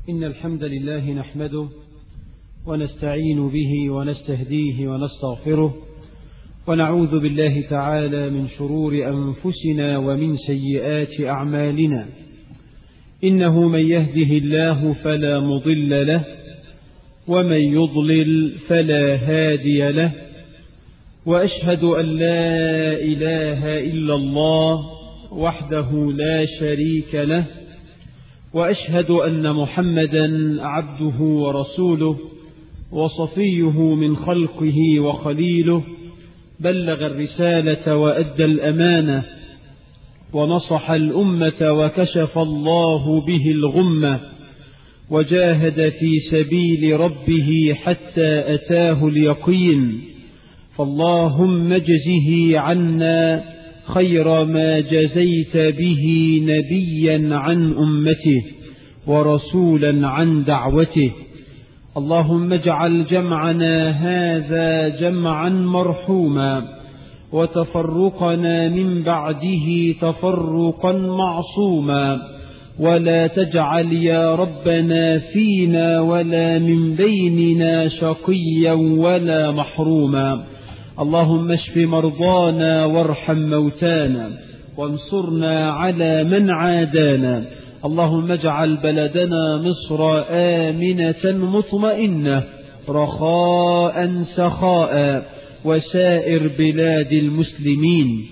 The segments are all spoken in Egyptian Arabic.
إن الحمد لله نحمده ونستعين به ونستهديه ونستغفره ونعوذ بالله تعالى من شرور أنفسنا ومن سيئات أعمالنا إنه من يهده الله فلا مضل له ومن يضلل فلا هادي له وأشهد أن لا إله إلا الله وحده لا شريك له وأشهد أن محمدا عبده ورسوله وصفيه من خلقه وخليله بلغ الرسالة وأدى الأمانة ونصح الأمة وكشف الله به الغمة وجاهد في سبيل ربه حتى أتاه اليقين فاللهم اجزه عنا خير ما جزيت به نبيا عن أمته ورسولا عن دعوته اللهم اجعل جمعنا هذا جمعا مرحوما وتفرقنا من بعده تفرقا معصوما ولا تجعل يا ربنا فينا ولا من بيننا شقيا ولا محروما اللهم اشف مرضانا وارحم موتانا وانصرنا على من عادانا اللهم اجعل بلدنا مصر آمنة مطمئنة رخاء سخاء وسائر بلاد المسلمين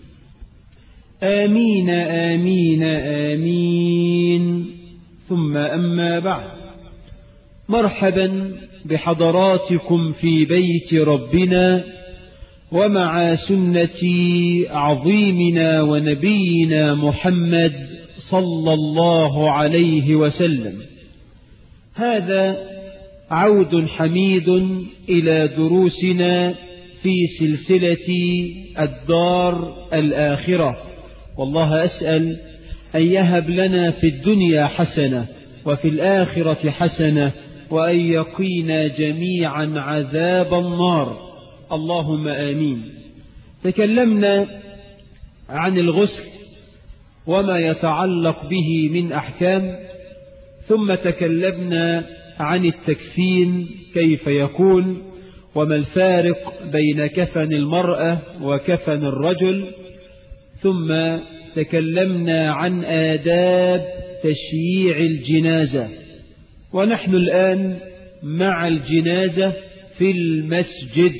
آمين آمين آمين ثم أما بعد مرحبا بحضراتكم في بيت ربنا ومع سنة عظيمنا ونبينا محمد صلى الله عليه وسلم هذا عود حميد إلى دروسنا في سلسلة الدار الآخرة والله أسأل أن يهب لنا في الدنيا حسنة وفي الآخرة حسنة وأن يقينا جميعا عذاب النار اللهم آمين تكلمنا عن الغسل وما يتعلق به من أحكام ثم تكلمنا عن التكفين كيف يكون وما الفارق بين كفن المرأة وكفن الرجل ثم تكلمنا عن آداب تشييع الجنازة ونحن الآن مع الجنازة في المسجد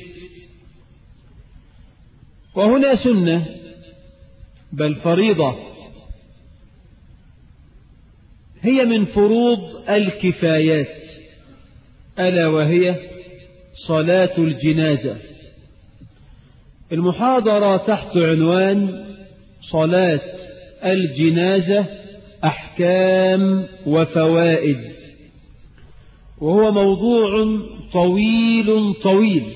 وهنا سنة بل فريضة هي من فروض الكفايات ألا وهي صلاة الجنازة المحاضرة تحت عنوان صلاة الجنازة أحكام وفوائد وهو موضوع طويل طويل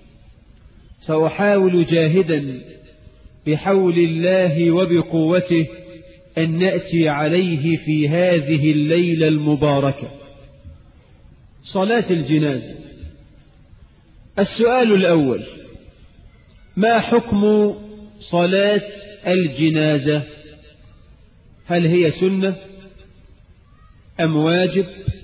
سأحاول جاهدا بحول الله وبقوته أن نأتي عليه في هذه الليلة المباركة صلاة الجنازة السؤال الأول ما حكم صلاة الجنازة هل هي سنة أم واجب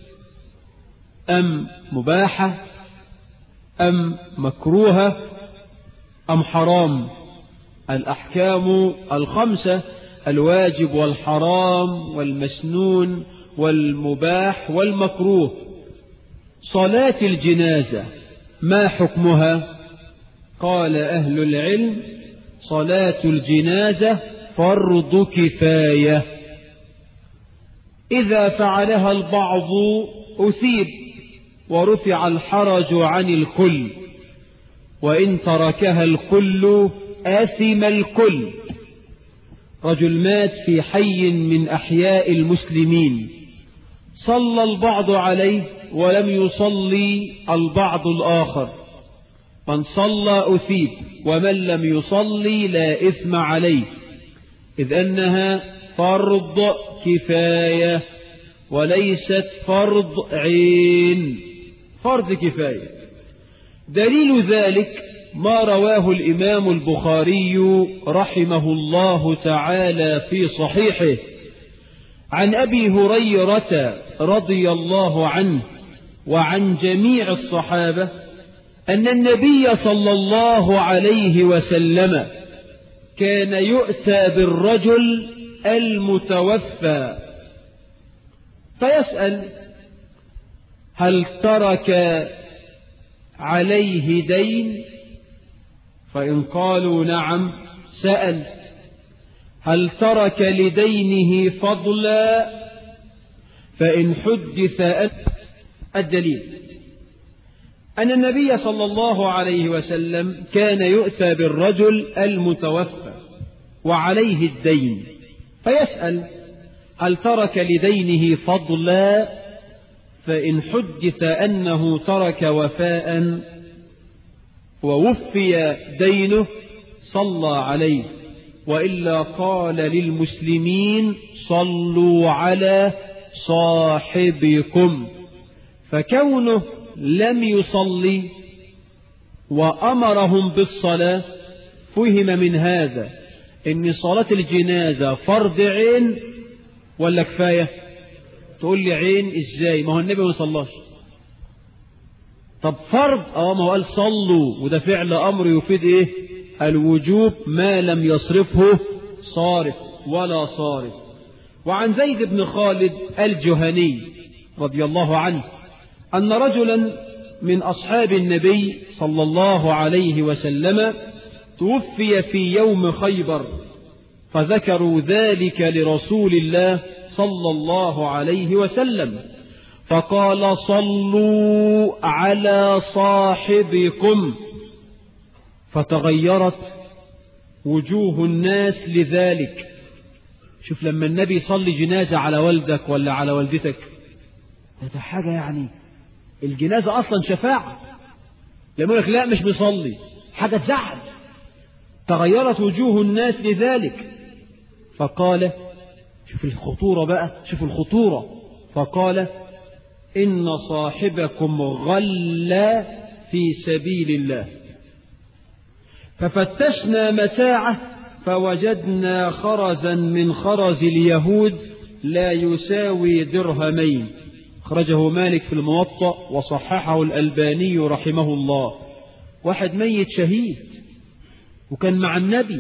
أم مباحة أم مكروهة أم حرام الأحكام الخمسة الواجب والحرام والمسنون والمباح والمكروه صلاة الجنازة ما حكمها قال أهل العلم صلاة الجنازة فرض كفاية إذا فعلها البعض أثيب ورفع الحرج عن الكل وإن تركها الكل آثم الكل رجل مات في حي من أحياء المسلمين صلى البعض عليه ولم يصلي البعض الآخر من صلى أثيب ومن لم يصلي لا إثم عليه إذ أنها فرض كفاية وليست فرض عين فرض كفاية دليل ذلك ما رواه الإمام البخاري رحمه الله تعالى في صحيحه عن أبي هريرة رضي الله عنه وعن جميع الصحابة أن النبي صلى الله عليه وسلم كان يؤتى بالرجل المتوفى فيسأل هل ترك عليه دين فإن قالوا نعم سأل هل ترك لدينه فضلا فإن حدث الدليل أن النبي صلى الله عليه وسلم كان يؤتى بالرجل المتوفى وعليه الدين فيسأل هل ترك لدينه فضلا فإن حدث أنه ترك وفاء ووفي دينه صلى عليه وإلا قال للمسلمين صلوا على صاحبكم فكونه لم يصلي وأمرهم بالصلاة فهم من هذا إن صلاة الجنازة فرض عين ولا كفاية تقول لي عين إزاي ما هو النبي ما صلاش طب فرض اه ما هو قال صلوا وده فعل أمر يفيد إيه الوجوب ما لم يصرفه صارف ولا صارف وعن زيد بن خالد الجهني رضي الله عنه أن رجلا من أصحاب النبي صلى الله عليه وسلم توفي في يوم خيبر فذكروا ذلك لرسول الله صلى الله عليه وسلم فقال صلوا على صاحبكم فتغيرت وجوه الناس لذلك شوف لما النبي يصلي جنازة على والدك ولا على والدتك ده حاجة يعني الجنازة أصلا شفاعة لما يقول لك لا مش بيصلي حاجة تزعل تغيرت وجوه الناس لذلك فقال شوف الخطورة بقى شوف الخطورة فقال إن صاحبكم غل في سبيل الله ففتشنا متاعه فوجدنا خرزا من خرز اليهود لا يساوي درهمين خرجه مالك في الموطأ وصححه الألباني رحمه الله واحد ميت شهيد وكان مع النبي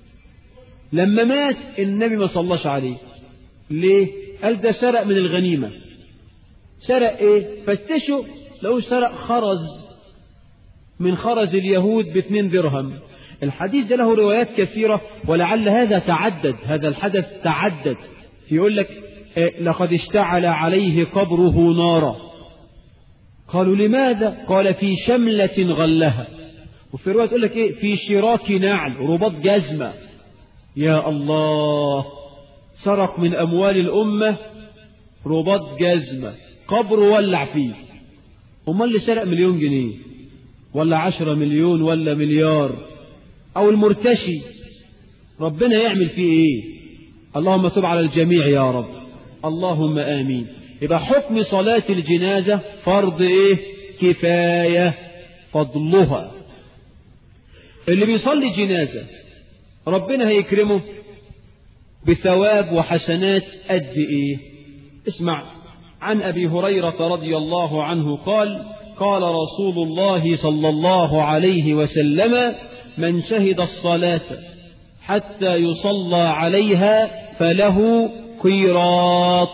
لما مات النبي ما صلاش عليه ليه قال ده سرق من الغنيمة سرق ايه فتشوا لو سرق خرز من خرز اليهود باثنين درهم الحديث ده له روايات كثيرة ولعل هذا تعدد هذا الحدث تعدد يقول لك إيه لقد اشتعل عليه قبره نارا قالوا لماذا قال في شملة غلها وفي رواية تقول لك ايه في شراك نعل رباط جزمة يا الله سرق من أموال الأمة رباط جزمة قبر ولع فيه أمال اللي سرق مليون جنيه ولا عشرة مليون ولا مليار أو المرتشي ربنا يعمل فيه إيه اللهم تب على الجميع يا رب اللهم آمين يبقى حكم صلاة الجنازة فرض إيه كفاية فضلها اللي بيصلي جنازة ربنا هيكرمه بثواب وحسنات قد إيه اسمع عن أبي هريرة رضي الله عنه قال قال رسول الله صلى الله عليه وسلم من شهد الصلاة حتى يصلى عليها فله قيراط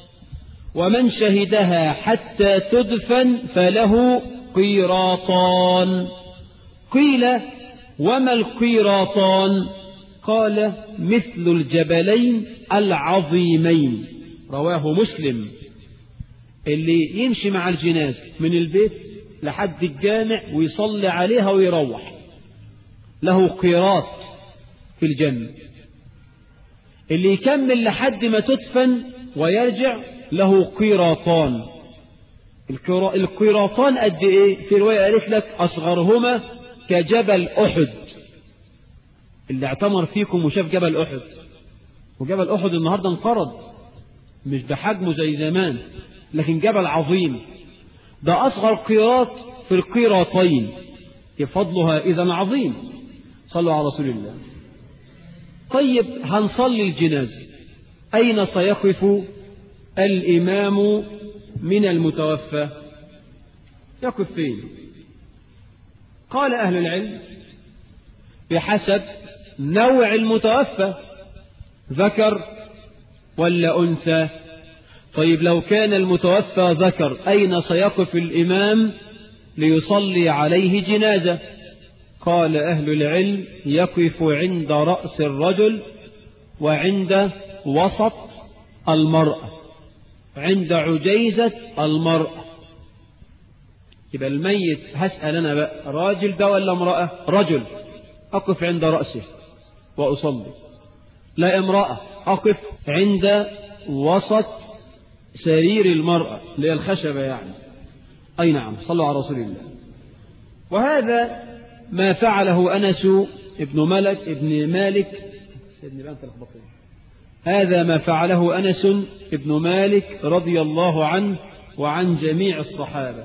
ومن شهدها حتى تدفن فله قيراطان قيل وما القيراطان قال مثل الجبلين العظيمين رواه مسلم اللي يمشي مع الجنازة من البيت لحد الجامع ويصلي عليها ويروح له قيراط في الجنة اللي يكمل لحد ما تدفن ويرجع له قيراطان القيراطان قد ايه في رواية قالت لك اصغرهما كجبل احد اللي اعتمر فيكم وشاف جبل احد وجبل احد النهاردة انقرض مش بحجمه زي زمان لكن جبل عظيم ده اصغر قيراط في القيراطين فضلها اذا عظيم صلوا على رسول الله طيب هنصلي الجنازة أين سيقف الإمام من المتوفى يقف فين قال أهل العلم بحسب نوع المتوفى ذكر ولا أنثى طيب لو كان المتوفى ذكر أين سيقف الإمام ليصلي عليه جنازة قال أهل العلم يقف عند رأس الرجل وعند وسط المرأة عند عجيزة المرأة يبقى الميت هسأل أنا بقى راجل ده ولا امرأة رجل أقف عند رأسه وأصلي لا امرأة أقف عند وسط سرير المرأة اللي هي الخشبة يعني أي نعم صلوا على رسول الله وهذا ما فعله أنس ابن ملك ابن مالك سيدني بقى أنت هذا ما فعله أنس ابن مالك رضي الله عنه وعن جميع الصحابة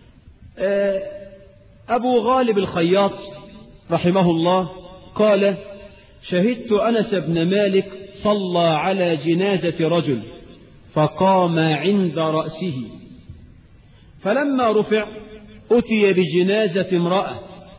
أبو غالب الخياط رحمه الله قال شهدت أنس بن مالك صلى على جنازة رجل فقام عند رأسه فلما رفع أتي بجنازة امرأة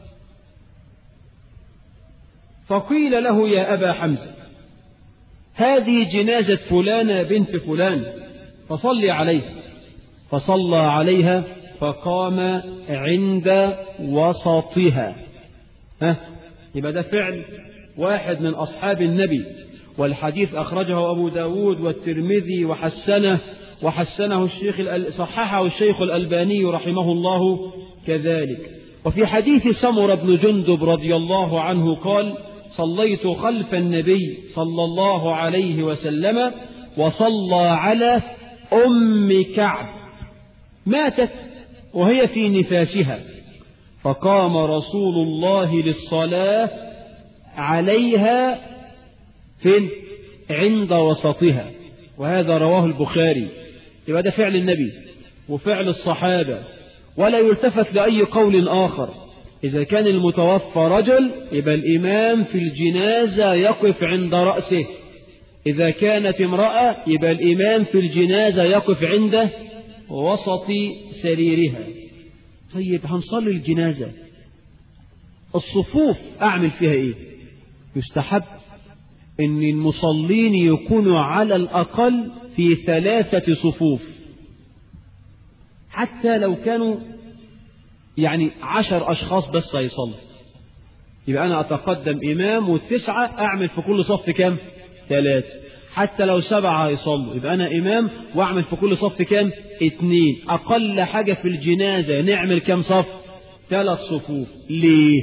فقيل له يا أبا حمزة هذه جنازة فلانة بنت فلان فصلي عليها فصلى عليها فقام عند وسطها ها يبقى ده فعل واحد من أصحاب النبي والحديث أخرجه أبو داود والترمذي وحسنه وحسنه الشيخ صححه الشيخ الألباني رحمه الله كذلك وفي حديث سمر بن جندب رضي الله عنه قال صليت خلف النبي صلى الله عليه وسلم وصلى على أم كعب ماتت وهي في نفاسها فقام رسول الله للصلاة عليها فين عند وسطها وهذا رواه البخاري يبقى ده فعل النبي وفعل الصحابة ولا يلتفت لأي قول آخر إذا كان المتوفى رجل يبقى الإمام في الجنازة يقف عند رأسه إذا كانت امرأة يبقى الإمام في الجنازة يقف عند وسط سريرها طيب هنصلي الجنازة الصفوف أعمل فيها إيه يستحب أن المصلين يكونوا على الأقل في ثلاثة صفوف حتى لو كانوا يعني عشر أشخاص بس هيصلوا يبقى أنا أتقدم إمام والتسعة أعمل في كل صف كام ثلاثة حتى لو سبعة هيصلوا يبقى أنا إمام وأعمل في كل صف كام اتنين أقل حاجة في الجنازة نعمل كام صف ثلاث صفوف ليه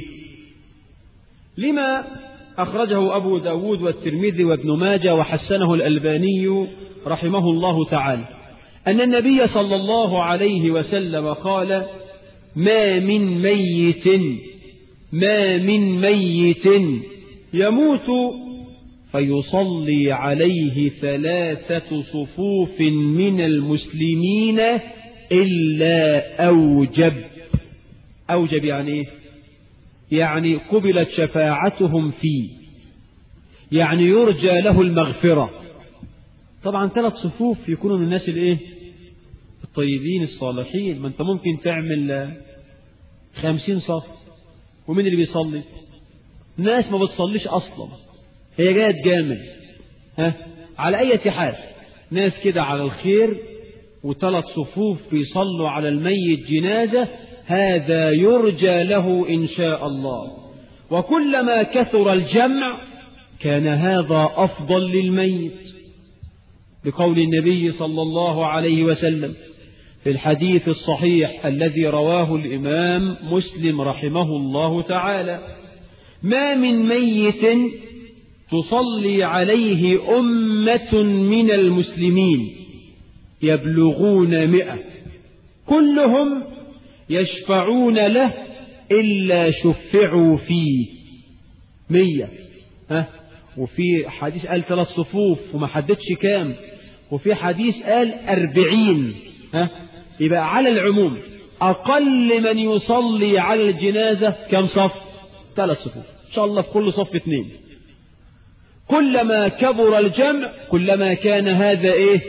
لما أخرجه أبو داود والترمذي وابن ماجه وحسنه الألباني رحمه الله تعالى أن النبي صلى الله عليه وسلم قال ما من ميت ما من ميت يموت فيصلي عليه ثلاثة صفوف من المسلمين إلا أوجب أوجب يعني إيه؟ يعني قبلت شفاعتهم فيه يعني يرجى له المغفرة طبعا ثلاث صفوف يكونوا من الناس الايه الطيبين الصالحين ما انت ممكن تعمل خمسين صف ومين اللي بيصلي ناس ما بتصليش اصلا هي جايه تجامل ها على اي حال ناس كده على الخير وثلاث صفوف بيصلوا على الميت جنازة هذا يرجى له إن شاء الله وكلما كثر الجمع كان هذا أفضل للميت بقول النبي صلى الله عليه وسلم في الحديث الصحيح الذي رواه الإمام مسلم رحمه الله تعالى ما من ميت تصلي عليه أمة من المسلمين يبلغون مئة كلهم يشفعون له إلا شفعوا فيه مية ها وفي حديث قال ثلاث صفوف وما حددش كام وفي حديث قال أربعين ها يبقى على العموم أقل من يصلي على الجنازة كم صف ثلاث صفوف إن شاء الله في كل صف اثنين كلما كبر الجمع كلما كان هذا إيه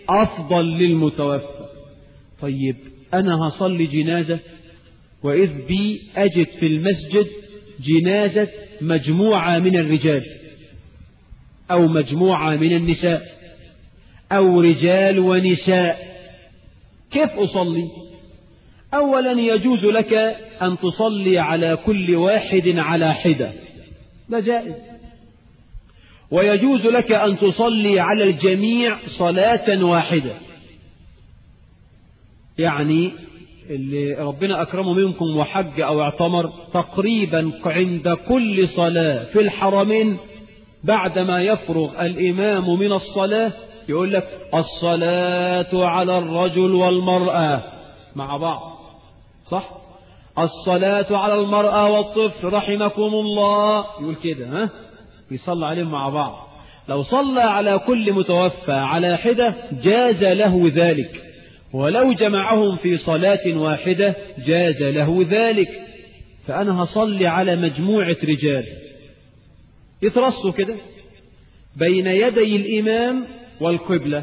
أفضل للمتوفى طيب أنا هصلي جنازة وإذ بي أجد في المسجد جنازة مجموعة من الرجال أو مجموعة من النساء أو رجال ونساء كيف أصلي أولا يجوز لك أن تصلي على كل واحد على حدة لا جائز ويجوز لك أن تصلي على الجميع صلاة واحدة يعني اللي ربنا أكرمه منكم وحج أو اعتمر تقريبا عند كل صلاة في الحرمين بعدما يفرغ الإمام من الصلاة يقول لك الصلاة على الرجل والمرأة مع بعض صح الصلاة على المرأة والطفل رحمكم الله يقول كده ها يصلى عليهم مع بعض لو صلى على كل متوفى على حدة جاز له ذلك ولو جمعهم في صلاة واحدة جاز له ذلك فأنا هصلي على مجموعة رجال يترصوا كده بين يدي الإمام والقبلة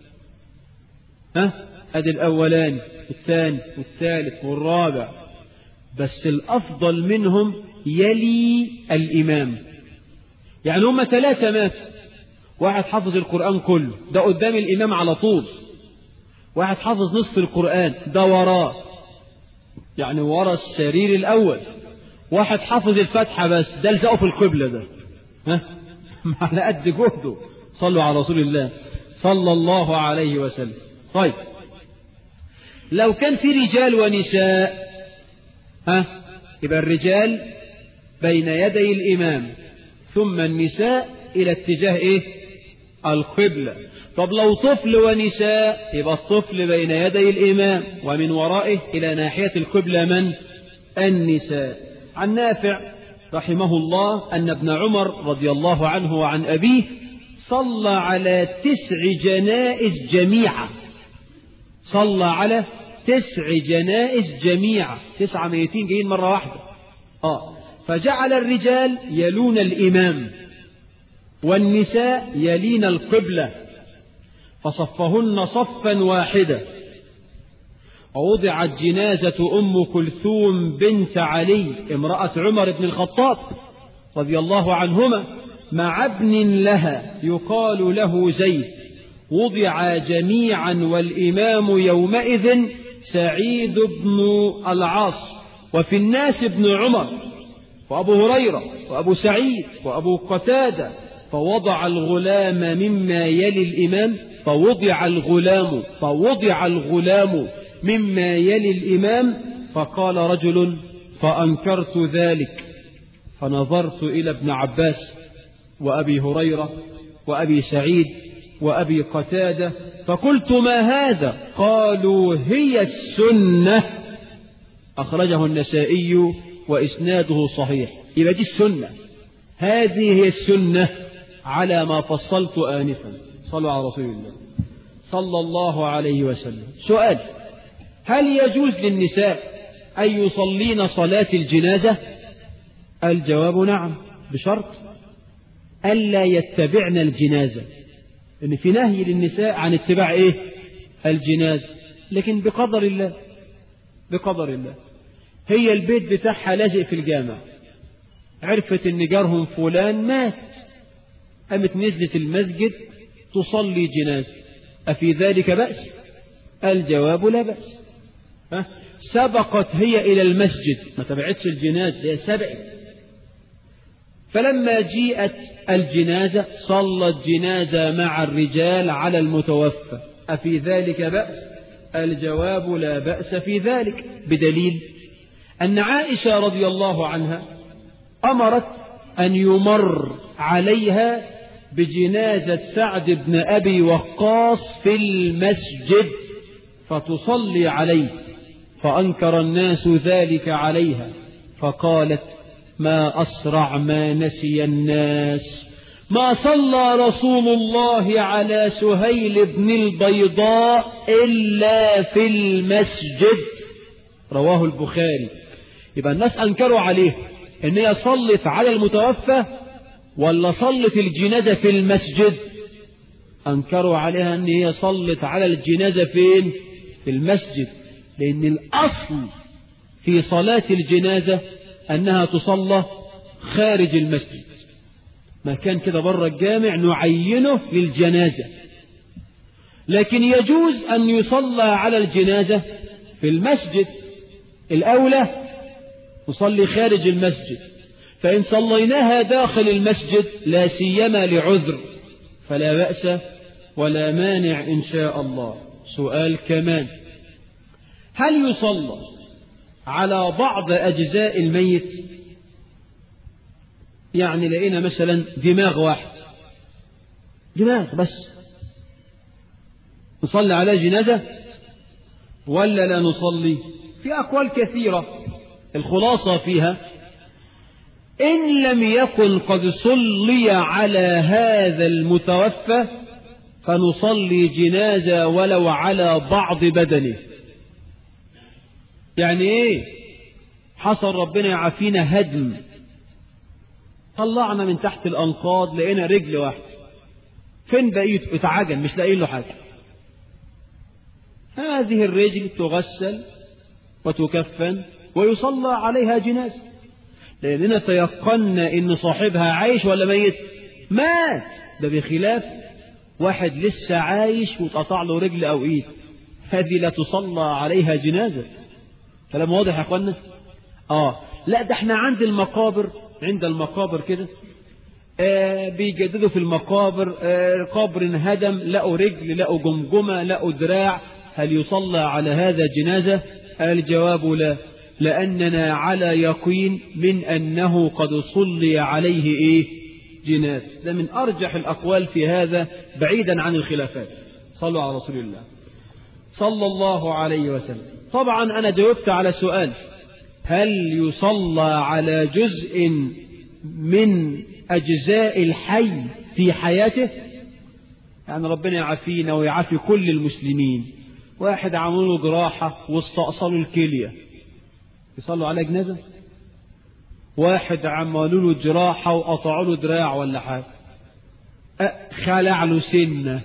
ها أدي الأولاني والثاني والثالث والرابع بس الأفضل منهم يلي الإمام يعني هم ثلاثة مات واحد حفظ القرآن كله ده قدام الإمام على طول واحد حافظ نصف القرآن ده وراه يعني ورا السرير الأول واحد حافظ الفتحة بس ده لزقه في القبلة ده ها على قد جهده صلوا على رسول الله صلى الله عليه وسلم طيب لو كان في رجال ونساء ها يبقى الرجال بين يدي الإمام ثم النساء إلى اتجاه إيه القبلة طب لو طفل ونساء يبقى الطفل بين يدي الإمام ومن ورائه إلى ناحية القبلة من النساء عن نافع رحمه الله أن ابن عمر رضي الله عنه وعن أبيه صلى على تسع جنائز جميعا صلى على تسع جنائز جميعا تسعة ميتين جايين مرة واحدة آه فجعل الرجال يلون الإمام والنساء يلين القبلة فصفهن صفا واحدا ووضعت جنازة أم كلثوم بنت علي امرأة عمر بن الخطاب رضي الله عنهما مع ابن لها يقال له زيد وضع جميعا والإمام يومئذ سعيد بن العاص وفي الناس ابن عمر وأبو هريرة وأبو سعيد وأبو قتادة فوضع الغلام مما يلي الإمام فوضع الغلام فوضع الغلام مما يلي الإمام فقال رجل فأنكرت ذلك فنظرت إلى ابن عباس وأبي هريرة وأبي سعيد وأبي قتادة فقلت ما هذا قالوا هي السنة أخرجه النسائي وإسناده صحيح يبقى دي السنة هذه هي السنة على ما فصلت آنفا صلوا على رسول الله صلى الله عليه وسلم سؤال هل يجوز للنساء أن يصلين صلاة الجنازة الجواب نعم بشرط ألا يتبعن الجنازة إن في نهي للنساء عن اتباع إيه الجنازة لكن بقدر الله بقدر الله هي البيت بتاعها لازق في الجامع عرفت ان جارهم فلان مات قامت نزلت المسجد تصلي جنازة أفي ذلك بأس الجواب لا بأس ها؟ سبقت هي إلى المسجد ما تبعتش الجنازة هي سبقت فلما جيءت الجنازة صلت جنازة مع الرجال على المتوفى أفي ذلك بأس الجواب لا بأس في ذلك بدليل أن عائشة رضي الله عنها أمرت أن يمر عليها بجنازة سعد بن أبي وقاص في المسجد فتصلي عليه فأنكر الناس ذلك عليها فقالت ما أسرع ما نسي الناس ما صلى رسول الله على سهيل بن البيضاء إلا في المسجد رواه البخاري يبقى الناس أنكروا عليه إن هي صلت على المتوفى ولا صلت الجنازة في المسجد أنكروا عليها أن هي صلت على الجنازة فين في المسجد لأن الأصل في صلاة الجنازة أنها تصلى خارج المسجد مكان كده بره الجامع نعينه للجنازة لكن يجوز أن يصلى على الجنازة في المسجد الأولى نصلي خارج المسجد فإن صليناها داخل المسجد لا سيما لعذر فلا بأس ولا مانع إن شاء الله سؤال كمان هل يصلى على بعض أجزاء الميت يعني لقينا مثلا دماغ واحد دماغ بس نصلي على جنازة ولا لا نصلي في أقوال كثيرة الخلاصة فيها إن لم يكن قد صلي على هذا المتوفى فنصلي جنازة ولو على بعض بدنه يعني ايه حصل ربنا يعافينا هدم طلعنا من تحت الأنقاض لقينا رجل واحد فين بقيته اتعجن مش لاقيين له حاجة هذه الرجل تغسل وتكفن ويصلى عليها جنازة لأننا تيقنا إن صاحبها عايش ولا ميت مات ده بخلاف واحد لسه عايش واتقطع له رجل أو إيد هذه لا تصلى عليها جنازة كلام واضح يا أخوانا آه لا ده احنا عند المقابر عند المقابر كده آه بيجددوا في المقابر آه قبر انهدم لقوا رجل لقوا جمجمة لقوا دراع هل يصلى على هذا جنازة الجواب لا لأننا على يقين من أنه قد صلي عليه إيه جنازة ده من أرجح الأقوال في هذا بعيدا عن الخلافات صلوا على رسول الله صلى الله عليه وسلم طبعا أنا جاوبت على سؤال هل يصلى على جزء من أجزاء الحي في حياته يعني ربنا يعافينا ويعافي كل المسلمين واحد عملوا له جراحة واستأصلوا الكلية يصلوا على جنازة واحد عملوا له جراحة وقطعوا له دراع ولا حاجة خلع له سنة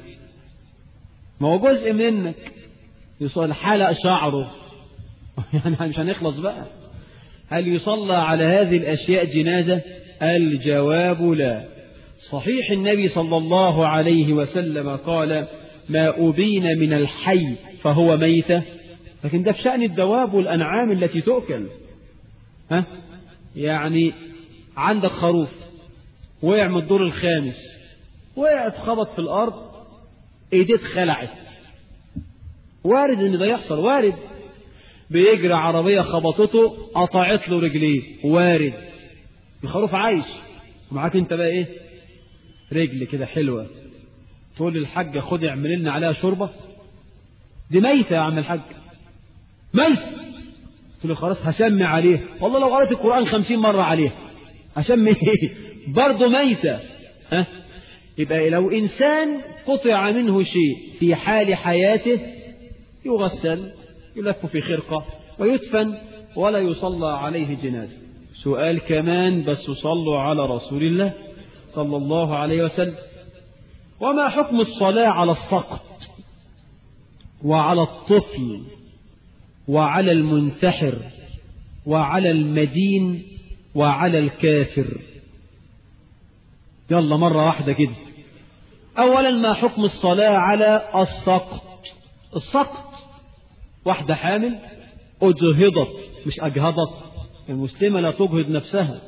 ما هو جزء منك يصلي حلق شعره يعني مش هنخلص بقى هل يصلى على هذه الأشياء جنازة الجواب لا صحيح النبي صلى الله عليه وسلم قال ما أبين من الحي فهو ميتة لكن ده في شأن الدواب والأنعام التي تؤكل ها؟ يعني عندك خروف وقع من الدور الخامس وقع اتخبط في الأرض ايديه اتخلعت وارد ان ده يحصل وارد بيجري عربية خبطته قطعت له رجليه وارد الخروف عايش ومعاك انت بقى ايه رجل كده حلوة تقول للحاج خد اعمل لنا عليها شوربة دي ميتة يا عم الحاج ميت قلت له خلاص هسمي عليه والله لو قرأت القرآن خمسين مرة عليه هسمي ايه برضه ميتة ها يبقى لو إنسان قطع منه شيء في حال حياته يغسل يلف في خرقة ويدفن ولا يصلى عليه جنازة سؤال كمان بس صلوا على رسول الله صلى الله عليه وسلم وما حكم الصلاة على السقط وعلى الطفل وعلى المنتحر وعلى المدين وعلى الكافر يلا مرة واحدة كده أولا ما حكم الصلاة على السقط السقط واحدة حامل أجهضت مش أجهضت المسلمة لا تجهض نفسها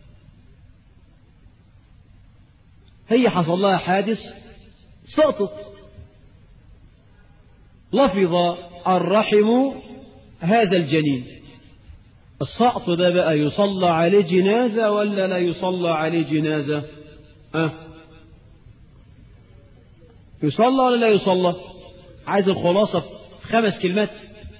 هي حصل لها حادث سقطت لفظ الرحم هذا الجنين السقط ده بقى يصلى عليه جنازة ولا لا يصلى عليه جنازة أه؟ يصلى ولا لا يصلى عايز الخلاصة خمس كلمات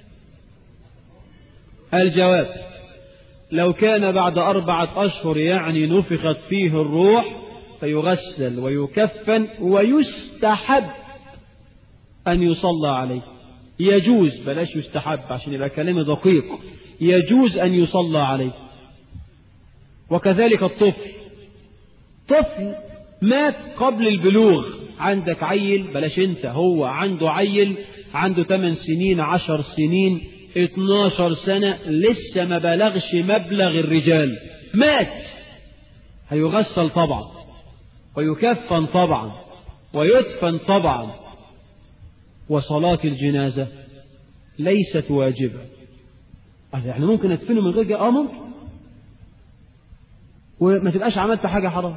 الجواب لو كان بعد أربعة أشهر يعني نفخت فيه الروح فيغسل ويكفن ويستحب أن يصلى عليه يجوز بلاش يستحب عشان يبقى كلام دقيق يجوز أن يصلى عليه وكذلك الطفل طفل مات قبل البلوغ عندك عيل بلاش انت هو عنده عيل عنده 8 سنين 10 سنين 12 سنة لسه ما بلغش مبلغ الرجال مات هيغسل طبعا ويكفن طبعا ويدفن طبعا وصلاة الجنازة ليست واجبة يعني ممكن ادفنه من غير اه ممكن وما تبقاش عملت حاجة حرام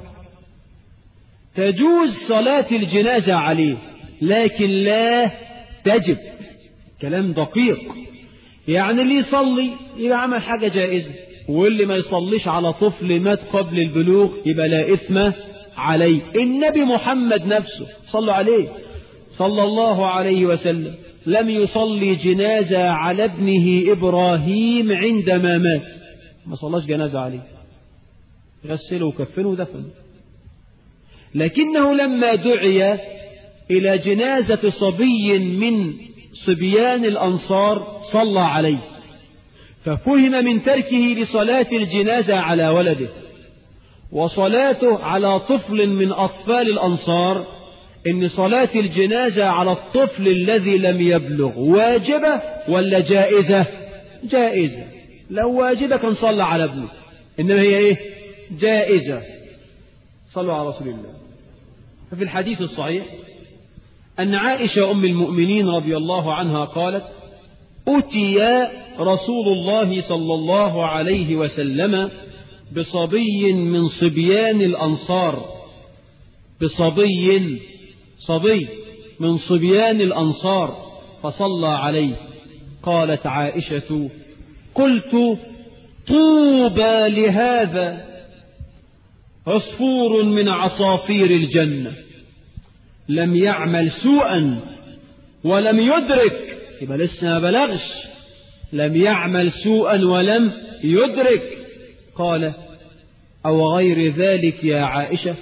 تجوز صلاة الجنازة عليه لكن لا تجب كلام دقيق يعني اللي يصلي يبقى عمل حاجة جائزة واللي ما يصليش على طفل مات قبل البلوغ يبقى لا إثم عليه النبي محمد نفسه صلوا عليه صلى الله عليه وسلم لم يصلي جنازة على ابنه إبراهيم عندما مات ما صلاش جنازة عليه غسله وكفنه ودفنه لكنه لما دعي إلى جنازة صبي من صبيان الأنصار صلى عليه ففهم من تركه لصلاة الجنازة على ولده وصلاته على طفل من أطفال الأنصار إن صلاة الجنازة على الطفل الذي لم يبلغ واجبة ولا جائزة جائزة لو واجبة كان صلى على ابنه إنما هي إيه جائزة صلوا على رسول الله ففي الحديث الصحيح أن عائشة أم المؤمنين رضي الله عنها قالت أتي رسول الله صلى الله عليه وسلم بصبي من صبيان الأنصار بصبي صبي من صبيان الأنصار فصلى عليه قالت عائشة قلت طوبى لهذا عصفور من عصافير الجنة لم يعمل سوءا ولم يدرك يبقى لسه ما بلغش لم يعمل سوءا ولم يدرك قال أو غير ذلك يا عائشة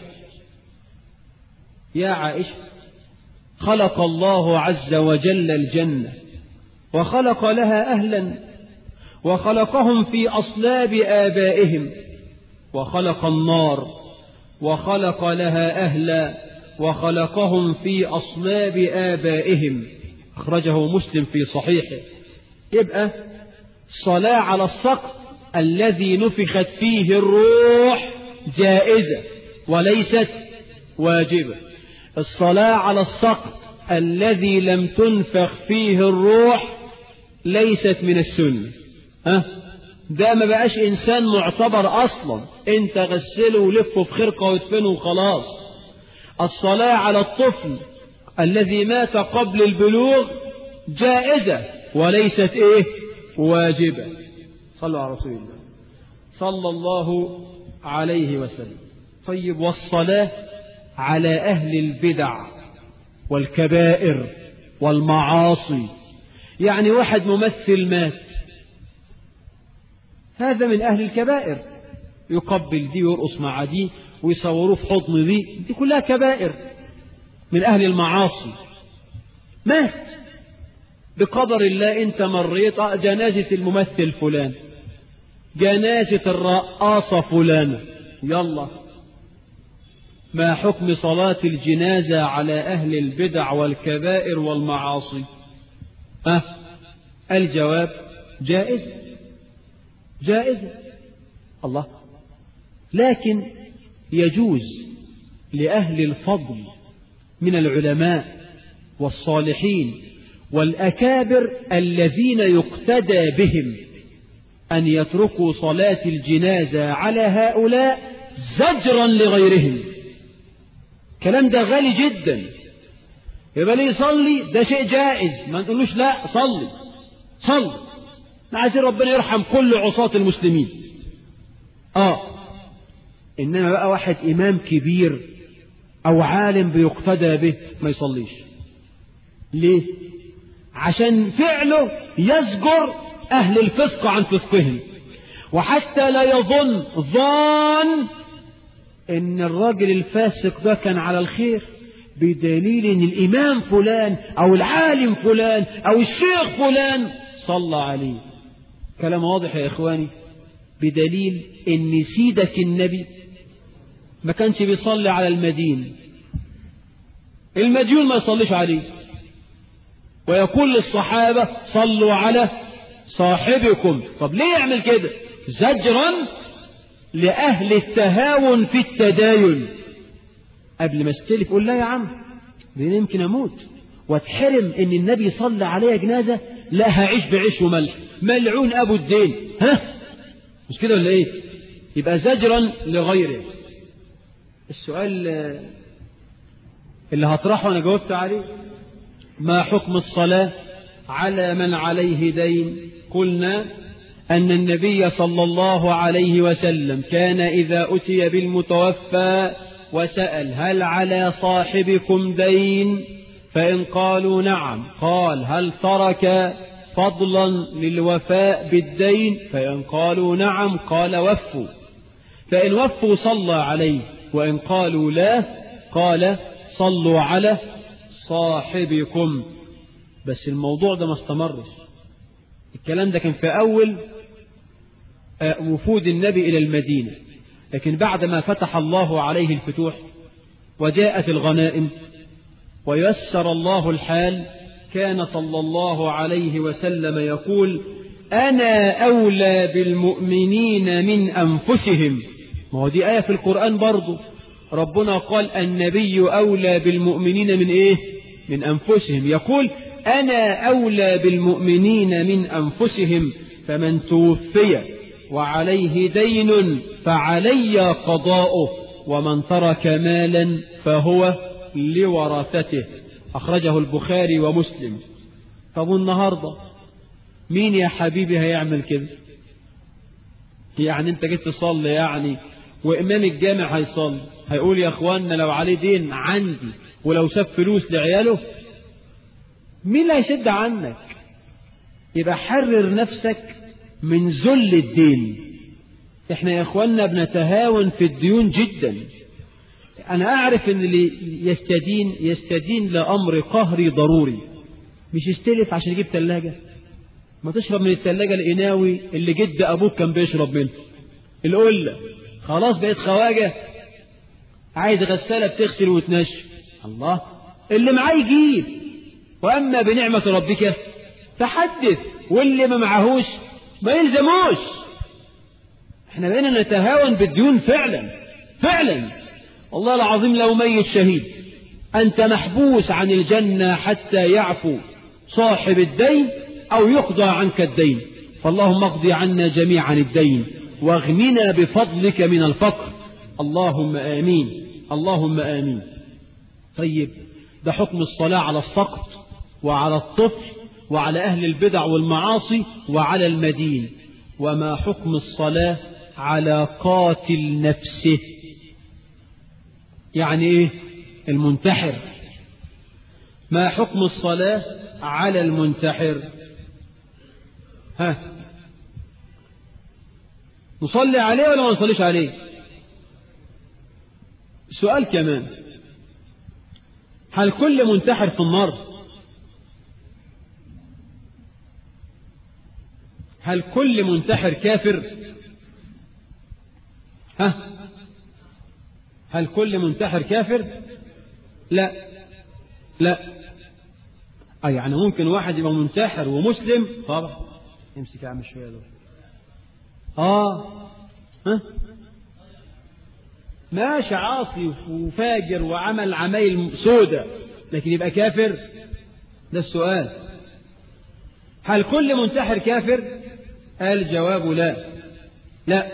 يا عائشة خلق الله عز وجل الجنة وخلق لها أهلا وخلقهم في أصلاب آبائهم وخلق النار وخلق لها أهلا وخلقهم في أصلاب آبائهم أخرجه مسلم في صحيحه يبقى الصلاة على السقط الذي نفخت فيه الروح جائزة وليست واجبة الصلاة على السقط الذي لم تنفخ فيه الروح ليست من السنة ها ده ما بقاش إنسان معتبر أصلا انت غسله ولفه في خرقة وادفنه وخلاص الصلاة على الطفل الذي مات قبل البلوغ جائزة وليست ايه واجبة صلوا على رسول الله صلى الله عليه وسلم طيب والصلاة على أهل البدع والكبائر والمعاصي يعني واحد ممثل مات هذا من أهل الكبائر يقبل دي ويرقص مع دي ويصوروه في حضن دي دي كلها كبائر من أهل المعاصي مات بقدر الله أنت مريت جنازة الممثل فلان جنازة الرقاصة فلانة يلا ما حكم صلاة الجنازة على أهل البدع والكبائر والمعاصي أه الجواب جائز جائز الله لكن يجوز لأهل الفضل من العلماء والصالحين والأكابر الذين يقتدى بهم أن يتركوا صلاة الجنازة على هؤلاء زجرا لغيرهم كلام ده غالي جدا يبقى ليه يصلي ده شيء جائز ما نقولوش لا صلي صلي احنا عايزين ربنا يرحم كل عصاة المسلمين اه انما بقى واحد امام كبير او عالم بيقتدى به ما يصليش ليه عشان فعله يزجر اهل الفسق عن فسقهم وحتى لا يظن ظان ان الراجل الفاسق ده كان على الخير بدليل ان الامام فلان او العالم فلان او الشيخ فلان صلى عليه كلام واضح يا إخواني بدليل إن سيدك النبي ما كانش بيصلي على المدين المديون ما يصليش عليه ويقول للصحابة صلوا على صاحبكم طب ليه يعمل كده زجرا لأهل التهاون في التداين قبل ما استلف قول لا يا عم لأن يمكن أموت واتحرم إن النبي صلى عليا جنازة لا هعيش بعيش وملح ملعون أبو الدين ها مش كده ولا إيه يبقى زجرا لغيره السؤال اللي هطرحه أنا جاوبت عليه ما حكم الصلاة على من عليه دين قلنا أن النبي صلى الله عليه وسلم كان إذا أتي بالمتوفى وسأل هل على صاحبكم دين فإن قالوا نعم قال هل ترك فضلا للوفاء بالدين فإن قالوا نعم قال وفوا فإن وفوا صلى عليه وإن قالوا لا قال صلوا على صاحبكم بس الموضوع ده ما استمرش الكلام ده كان في أول وفود النبي إلى المدينة لكن بعدما فتح الله عليه الفتوح وجاءت الغنائم ويسر الله الحال كان صلى الله عليه وسلم يقول أنا أولى بالمؤمنين من أنفسهم ما هو دي آية في القرآن برضو ربنا قال النبي أولى بالمؤمنين من إيه من أنفسهم يقول أنا أولى بالمؤمنين من أنفسهم فمن توفي وعليه دين فعلي قضاؤه ومن ترك مالا فهو لورثته أخرجه البخاري ومسلم طب النهاردة مين يا حبيبي هيعمل كده يعني انت جيت تصلي يعني وإمام الجامع هيصلي هيقول يا أخوانا لو عليه دين عندي ولو ساب فلوس لعياله مين اللي هيشد عنك يبقى حرر نفسك من ذل الدين احنا يا اخوانا بنتهاون في الديون جدا انا اعرف ان اللي يستدين يستدين لامر قهري ضروري مش يستلف عشان يجيب ثلاجه ما تشرب من الثلاجه القناوي اللي جد ابوك كان بيشرب منه القله خلاص بقيت خواجه عايز غساله بتغسل وتنشف الله اللي معاه يجيب واما بنعمه ربك فحدث واللي ما معهوش ما يلزموش احنا بقينا نتهاون بالديون فعلا فعلا والله العظيم لو ميت شهيد أنت محبوس عن الجنة حتى يعفو صاحب الدين أو يقضى عنك الدين فاللهم اقضي عنا جميعا الدين واغننا بفضلك من الفقر اللهم آمين اللهم آمين طيب ده حكم الصلاة على السقط وعلى الطفل وعلى أهل البدع والمعاصي وعلى المدين وما حكم الصلاة على قاتل نفسه يعني إيه المنتحر ما حكم الصلاة على المنتحر ها نصلي عليه ولا ما نصليش عليه سؤال كمان هل كل منتحر في النار هل كل منتحر كافر ها هل كل منتحر كافر لا لا أي آه يعني ممكن واحد يبقى منتحر ومسلم طبعا امسك يا عم شويه دول اه ها ماشي عاصي وفاجر وعمل عمايل سودة لكن يبقى كافر ده السؤال هل كل منتحر كافر الجواب لا لا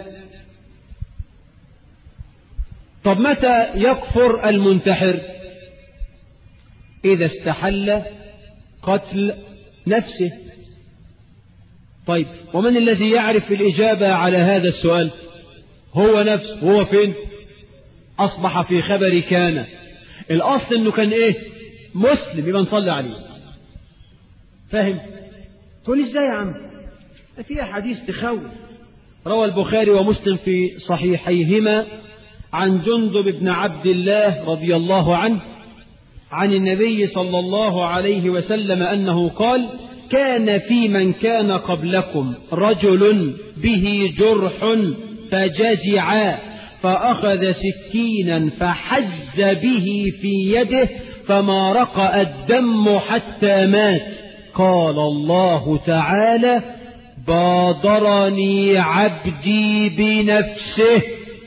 طب متى يكفر المنتحر إذا استحل قتل نفسه طيب ومن الذي يعرف الإجابة على هذا السؤال هو نفسه هو فين أصبح في خبر كان الأصل أنه كان إيه مسلم يبقى نصلي عليه فاهم تقول إزاي يا عم في حديث تخوف روى البخاري ومسلم في صحيحيهما عن جندب بن عبد الله رضي الله عنه عن النبي صلى الله عليه وسلم أنه قال كان في من كان قبلكم رجل به جرح فجزع فأخذ سكينا فحز به في يده فما رقأ الدم حتى مات قال الله تعالى بادرني عبدي بنفسه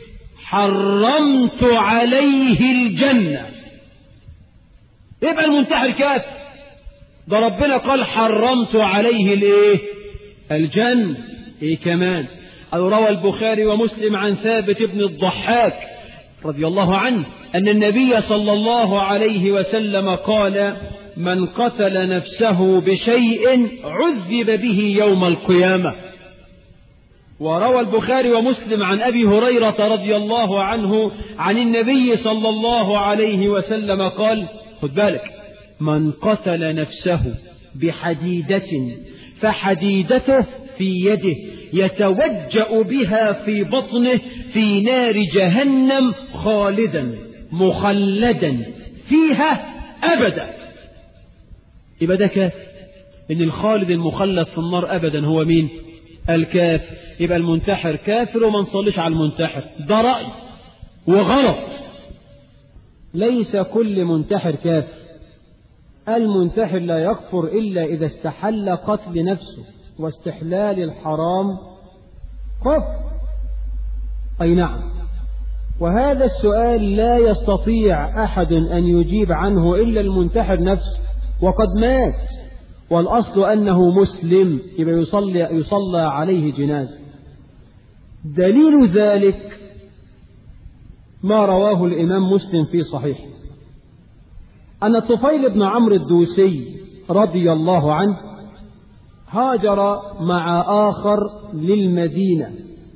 حرمت عليه الجنة يبقى المنتحر كافر ده ربنا قال حرمت عليه الايه الجنة ايه كمان أو روى البخاري ومسلم عن ثابت بن الضحاك رضي الله عنه أن النبي صلى الله عليه وسلم قال من قتل نفسه بشيء عذب به يوم القيامة وروى البخاري ومسلم عن أبي هريرة رضي الله عنه عن النبي صلى الله عليه وسلم قال خد بالك من قتل نفسه بحديدة فحديدته في يده يتوجأ بها في بطنه في نار جهنم خالدا مخلدا فيها أبدا يبقى ده كافر إن الخالد المخلد في النار أبدا هو مين الكافر يبقى المنتحر كافر وما نصليش على المنتحر ده رأي وغلط ليس كل منتحر كافر المنتحر لا يكفر إلا إذا استحل قتل نفسه واستحلال الحرام كفر أي نعم وهذا السؤال لا يستطيع أحد أن يجيب عنه إلا المنتحر نفسه وقد مات والأصل أنه مسلم يبقى يصلي, يصلى عليه جنازة دليل ذلك ما رواه الإمام مسلم في صحيحه أن الطفيل بن عمرو الدوسي رضي الله عنه هاجر مع آخر للمدينة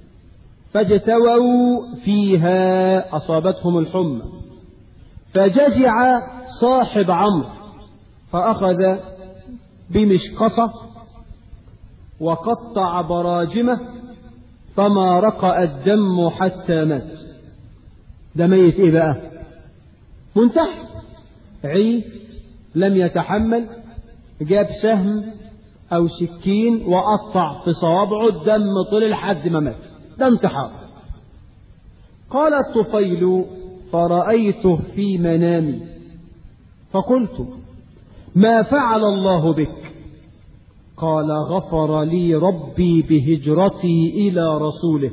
فاجتووا فيها أصابتهم الحمى فجزع صاحب عمرو فأخذ بمشقصة وقطع براجمه فما رقأ الدم حتى مات ده ميت ايه بقى منتحر عي لم يتحمل جاب سهم او سكين وقطع في صوابعه الدم طلع لحد ما مات ده انتحار قال الطفيل فرأيته في منامي فقلت ما فعل الله بك قال غفر لي ربي بهجرتي إلى رسوله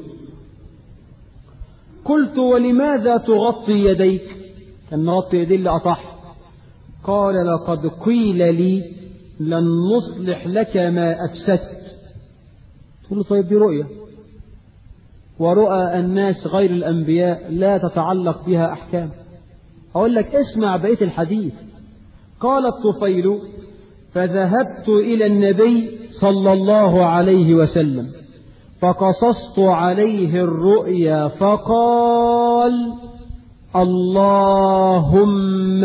قلت ولماذا تغطي يديك كان نغطي يدي اللي أطح قال لقد قيل لي لن نصلح لك ما أفسدت تقول له طيب دي رؤية ورؤى الناس غير الأنبياء لا تتعلق بها أحكام أقول لك اسمع بقية الحديث قال الطفيل فذهبت إلى النبي صلى الله عليه وسلم فقصصت عليه الرؤيا فقال اللهم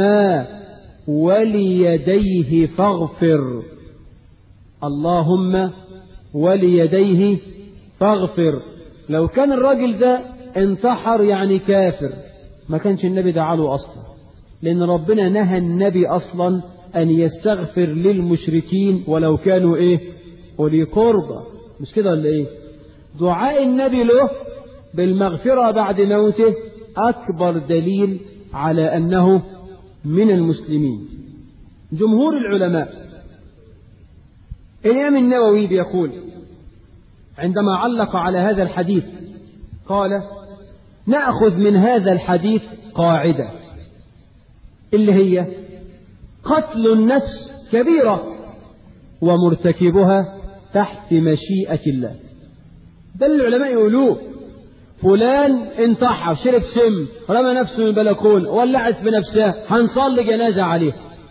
وليديه فاغفر اللهم وليديه فاغفر لو كان الراجل ده انتحر يعني كافر ما كانش النبي دعاله أصلا لأن ربنا نهى النبي أصلا أن يستغفر للمشركين ولو كانوا إيه أولي قربى مش كده ولا إيه دعاء النبي له بالمغفرة بعد موته أكبر دليل على أنه من المسلمين جمهور العلماء الإمام النووي بيقول عندما علق على هذا الحديث قال نأخذ من هذا الحديث قاعدة اللي هي قتل النفس كبيرة ومرتكبها تحت مشيئة الله ده اللي العلماء يقولوه فلان انتحر شرب سم رمى نفسه من البلكون ولعت في نفسها هنصلي جنازة عليه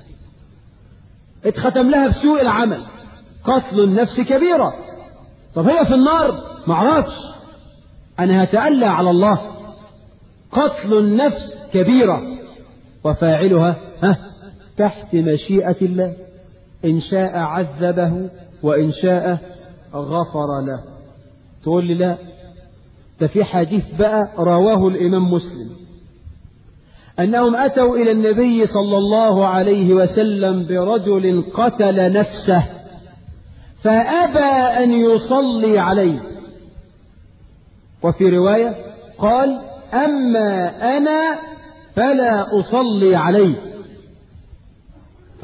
اتختم لها بسوء العمل قتل النفس كبيرة طب هي في النار معرفش أنا هتألى على الله قتل النفس كبيرة وفاعلها ها تحت مشيئة الله إن شاء عذبه وإن شاء غفر له تقول لي لا ده في حديث بقى رواه الإمام مسلم أنهم أتوا إلى النبي صلى الله عليه وسلم برجل قتل نفسه فأبى أن يصلي عليه وفي رواية قال أما أنا فلا أصلي عليه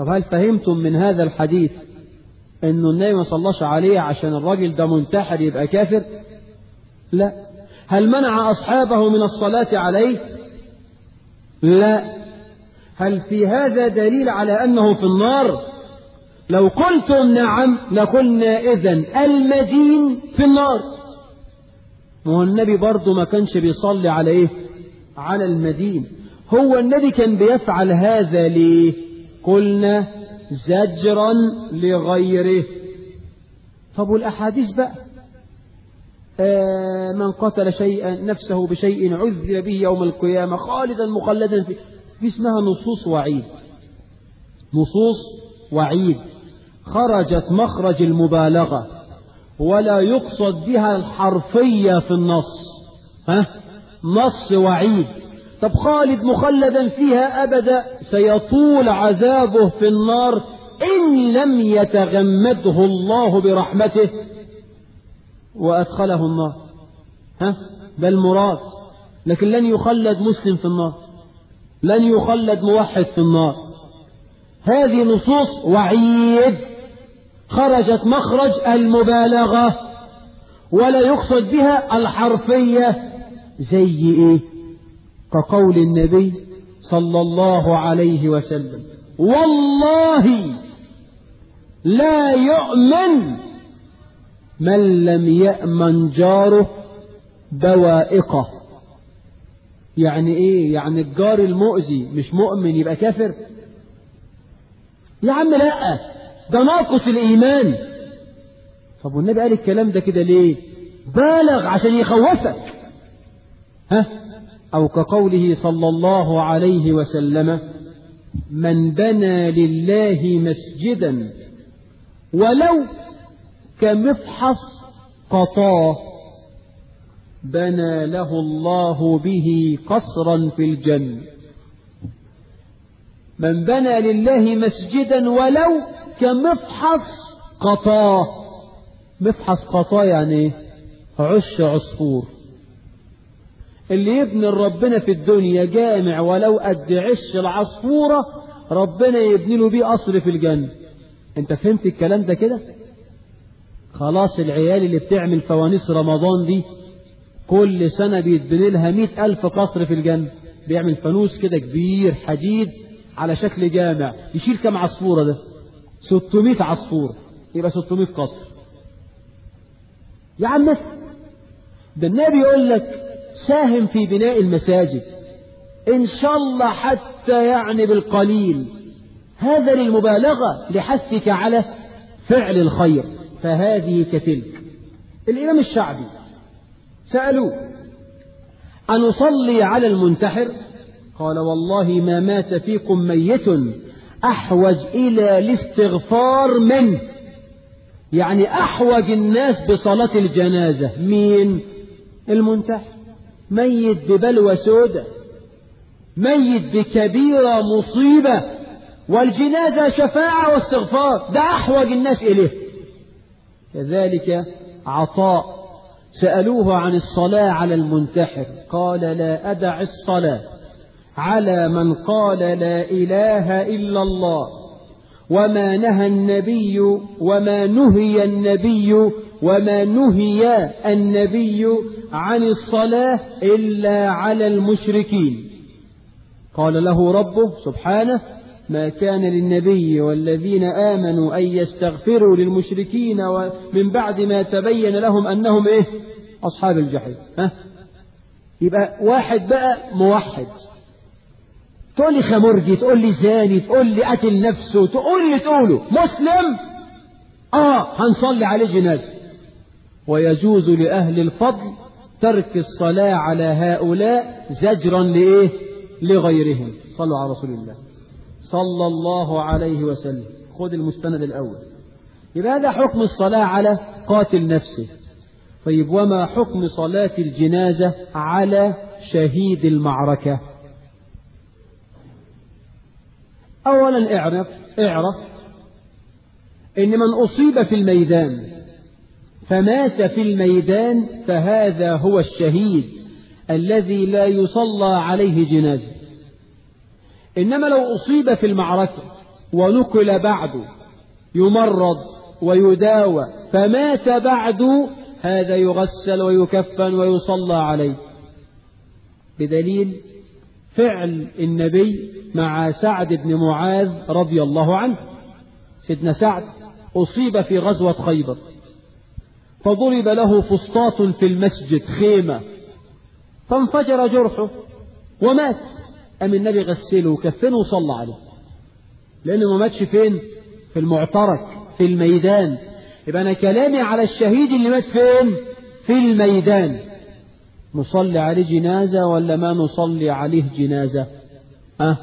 طب هل فهمتم من هذا الحديث انه النبي ما صلاش عليه عشان الراجل ده منتحر يبقى كافر لا هل منع اصحابه من الصلاة عليه لا هل في هذا دليل على انه في النار لو قلتم نعم لقلنا اذن المدين في النار وهو النبي برضه ما كانش بيصلي على ايه على المدين هو النبي كان بيفعل هذا ليه قلنا زجرا لغيره طب والأحاديث بقى آه من قتل شيئا نفسه بشيء عذب به يوم القيامة خالدا مخلدا فيه في اسمها نصوص وعيد نصوص وعيد خرجت مخرج المبالغة ولا يقصد بها الحرفية في النص ها نص وعيد طب خالد مخلدا فيها أبدا سيطول عذابه في النار إن لم يتغمده الله برحمته وأدخله النار ها ده المراد لكن لن يخلد مسلم في النار لن يخلد موحد في النار هذه نصوص وعيد خرجت مخرج المبالغة ولا يقصد بها الحرفية زي ايه كقول النبي صلى الله عليه وسلم والله لا يؤمن من لم يأمن جاره بوائقه يعني ايه يعني الجار المؤذي مش مؤمن يبقى كافر يا عم لا ده ناقص الايمان طب والنبي قال الكلام ده كده ليه بالغ عشان يخوفك ها او كقوله صلى الله عليه وسلم من بنى لله مسجدا ولو كمفحص قطاه بنى له الله به قصرا في الجنة من بنى لله مسجدا ولو كمفحص قطاه مفحص قطاه يعني ايه عش عصفور اللي يبني ربنا في الدنيا جامع ولو قد عش العصفورة ربنا يبني له بيه قصر في الجنة انت فهمت الكلام ده كده خلاص العيال اللي بتعمل فوانيس رمضان دي كل سنة بيتبني لها مئة ألف قصر في الجنة بيعمل فانوس كده كبير حديد على شكل جامع يشيل كم عصفورة ده 600 عصفورة يبقى 600 قصر يا عم ده النبي يقول لك ساهم في بناء المساجد إن شاء الله حتى يعني بالقليل هذا للمبالغة لحثك على فعل الخير فهذه كتلك الإمام الشعبي سألوه أن أصلي على المنتحر قال والله ما مات فيكم ميت أحوج إلى الاستغفار منه يعني أحوج الناس بصلاة الجنازة مين المنتحر ميت ببلوى سودة ميت بكبيرة مصيبة والجنازة شفاعة واستغفار ده أحوج الناس إليه كذلك عطاء سألوه عن الصلاة على المنتحر قال لا أدع الصلاة على من قال لا إله إلا الله وما نهى النبي وما نهي النبي وما نهي النبي عن الصلاة إلا على المشركين قال له ربه سبحانه ما كان للنبي والذين آمنوا أن يستغفروا للمشركين ومن بعد ما تبين لهم أنهم إيه أصحاب الجحيم ها يبقى واحد بقى موحد تقول لي خمرجي تقول لي زاني تقول لي قتل نفسه تقول لي تقوله مسلم آه هنصلي عليه جنازة ويجوز لأهل الفضل ترك الصلاة على هؤلاء زجرا لإيه لغيرهم صلوا على رسول الله صلى الله عليه وسلم خذ المستند الأول يبقى هذا حكم الصلاة على قاتل نفسه طيب وما حكم صلاة الجنازة على شهيد المعركة أولا اعرف اعرف إن من أصيب في الميدان فمات في الميدان فهذا هو الشهيد الذي لا يصلى عليه جنازة إنما لو أصيب في المعركة ونقل بعد يمرض ويداوى فمات بعد هذا يغسل ويكفن ويصلى عليه بدليل فعل النبي مع سعد بن معاذ رضي الله عنه سيدنا سعد أصيب في غزوة خيبر فضرب له فسطاط في المسجد خيمة فانفجر جرحه ومات أم النبي غسله وكفنه وصلى عليه لأنه ما ماتش فين في المعترك في الميدان يبقى أنا كلامي على الشهيد اللي مات فين في الميدان نصلي عليه جنازة ولا ما نصلي عليه جنازة أه؟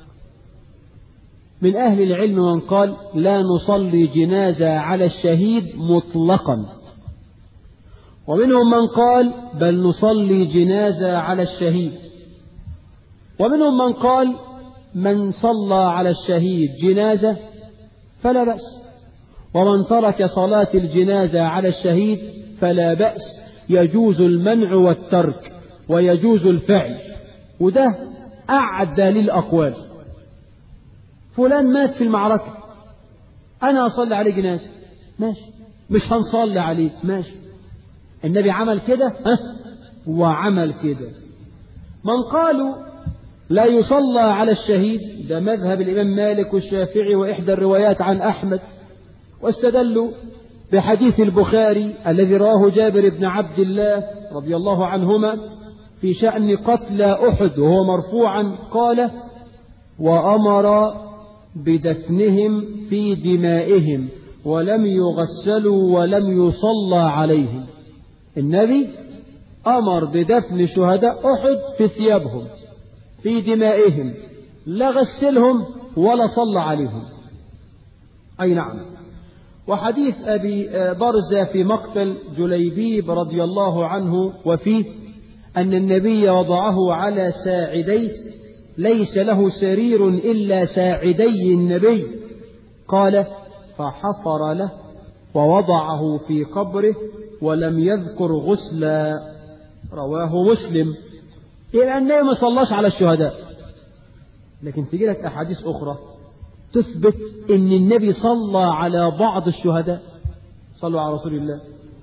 من أهل العلم من قال لا نصلي جنازة على الشهيد مطلقا ومنهم من قال بل نصلي جنازة على الشهيد ومنهم من قال من صلى على الشهيد جنازة فلا بأس ومن ترك صلاة الجنازة على الشهيد فلا بأس يجوز المنع والترك ويجوز الفعل وده أعدى للأقوال فلان مات في المعركة أنا أصلي عليه جنازة ماشي مش هنصلي عليه ماشي النبي عمل كده ها وعمل كده من قالوا لا يصلى على الشهيد ده مذهب الإمام مالك والشافعي وإحدى الروايات عن أحمد واستدلوا بحديث البخاري الذي رواه جابر بن عبد الله رضي الله عنهما في شأن قتلى أحد وهو مرفوعا قال وأمر بدفنهم في دمائهم ولم يغسلوا ولم يصلى عليهم النبي أمر بدفن شهداء أحد في ثيابهم في دمائهم لا غسلهم ولا صلى عليهم أي نعم وحديث أبي برزة في مقتل جليبيب رضي الله عنه وفيه أن النبي وضعه على ساعديه ليس له سرير إلا ساعدي النبي قال فحفر له ووضعه في قبره ولم يذكر غسلا رواه مسلم إلى النبي ما صلاش على الشهداء لكن تجي لك أحاديث أخرى تثبت أن النبي صلى على بعض الشهداء صلوا على رسول الله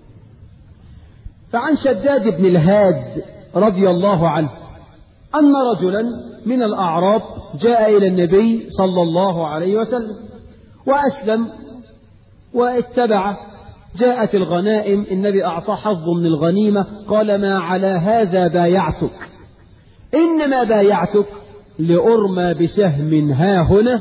فعن شداد بن الهاد رضي الله عنه أن رجلا من الأعراب جاء إلى النبي صلى الله عليه وسلم وأسلم واتبع جاءت الغنائم النبي أعطى حظ من الغنيمة قال ما على هذا بايعتك إنما بايعتك لأرمى بسهم ها هنا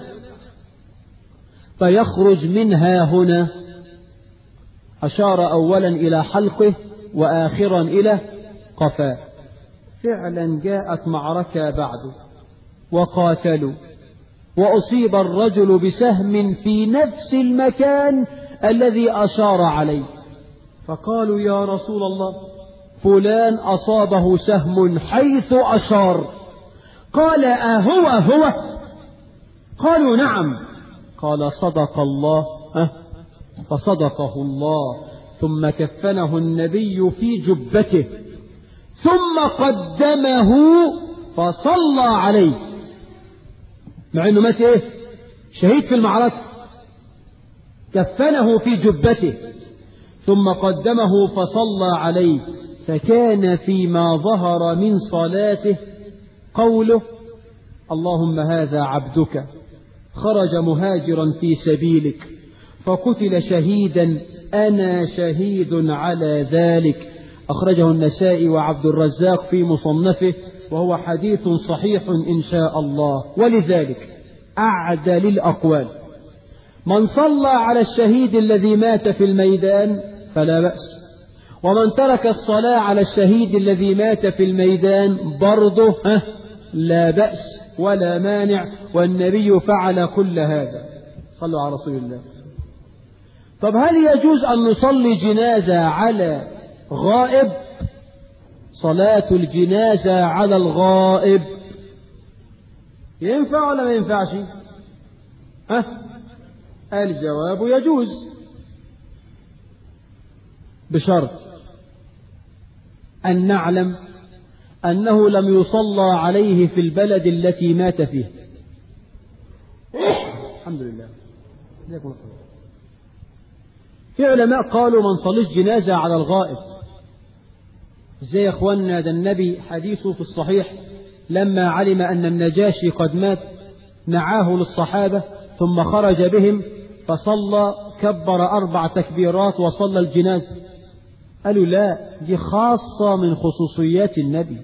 فيخرج منها هنا أشار أولا إلى حلقه وآخرا إلى قفاه فعلا جاءت معركة بعده وقاتلوا وأصيب الرجل بسهم في نفس المكان الذي أشار عليه فقالوا يا رسول الله فلان أصابه سهم حيث أشار قال أهو هو قالوا نعم قال صدق الله أه فصدقه الله ثم كفنه النبي في جبته ثم قدمه فصلى عليه مع انه مات ايه شهيد في المعركة كفنه في جبته ثم قدمه فصلى عليه فكان فيما ظهر من صلاته قوله اللهم هذا عبدك خرج مهاجرا في سبيلك فقتل شهيدا أنا شهيد على ذلك أخرجه النسائي وعبد الرزاق في مصنفه وهو حديث صحيح إن شاء الله ولذلك أعدى للأقوال من صلى على الشهيد الذي مات في الميدان فلا بأس ومن ترك الصلاة على الشهيد الذي مات في الميدان برضه لا بأس ولا مانع والنبي فعل كل هذا صلوا على رسول الله طب هل يجوز أن نصلي جنازة على غائب صلاة الجنازة على الغائب ينفع ولا ما ينفعش ها الجواب يجوز بشرط أن نعلم أنه لم يصلى عليه في البلد التي مات فيه الحمد لله جزاكم الله خير في علماء قالوا ما نصليش جنازة على الغائب ازاي يا اخوانا ده النبي حديثه في الصحيح لما علم أن النجاشي قد مات نعاه للصحابة ثم خرج بهم فصلى كبر أربع تكبيرات وصلى الجنازة قالوا لا دي خاصة من خصوصيات النبي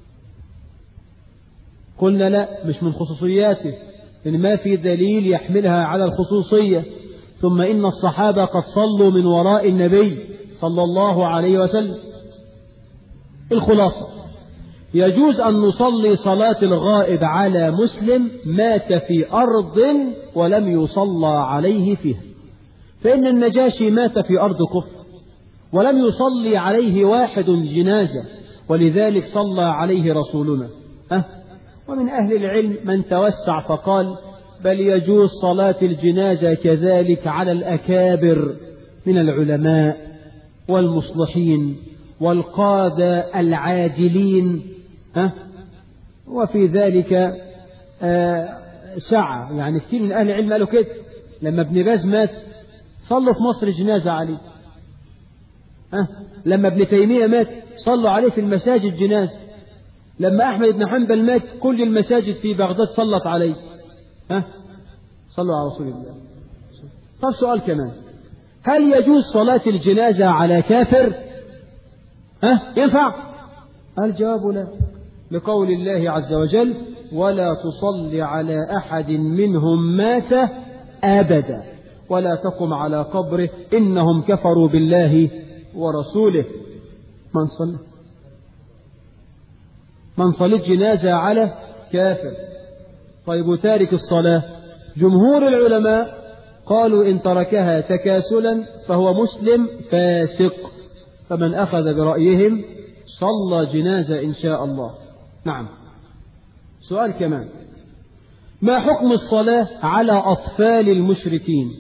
قلنا لا مش من خصوصياته لأن ما في دليل يحملها على الخصوصية ثم إن الصحابة قد صلوا من وراء النبي صلى الله عليه وسلم الخلاصة يجوز أن نصلي صلاة الغائب على مسلم مات في أرض ولم يصلى عليه فيها فإن النجاشي مات في أرض كفر ولم يصلي عليه واحد جنازة ولذلك صلى عليه رسولنا أه؟ ومن أهل العلم من توسع فقال بل يجوز صلاة الجنازة كذلك على الأكابر من العلماء والمصلحين والقادة العادلين أه؟ وفي ذلك آه سعة يعني كثير من أهل العلم قالوا كده لما ابن باز مات صلوا في مصر جنازة عليه أه؟ لما ابن تيمية مات صلوا عليه في المساجد جنازة لما أحمد بن حنبل مات كل المساجد في بغداد صلت عليه ها صلوا على رسول الله طب سؤال كمان هل يجوز صلاة الجنازة على كافر ها ينفع الجواب لا لقول الله عز وجل ولا تصلي على أحد منهم مات أبدا ولا تقم على قبره إنهم كفروا بالله ورسوله من صلى من صلى جنازة على كافر طيب وتارك الصلاة جمهور العلماء قالوا إن تركها تكاسلا فهو مسلم فاسق فمن أخذ برأيهم صلى جنازة إن شاء الله نعم سؤال كمان ما حكم الصلاة على أطفال المشركين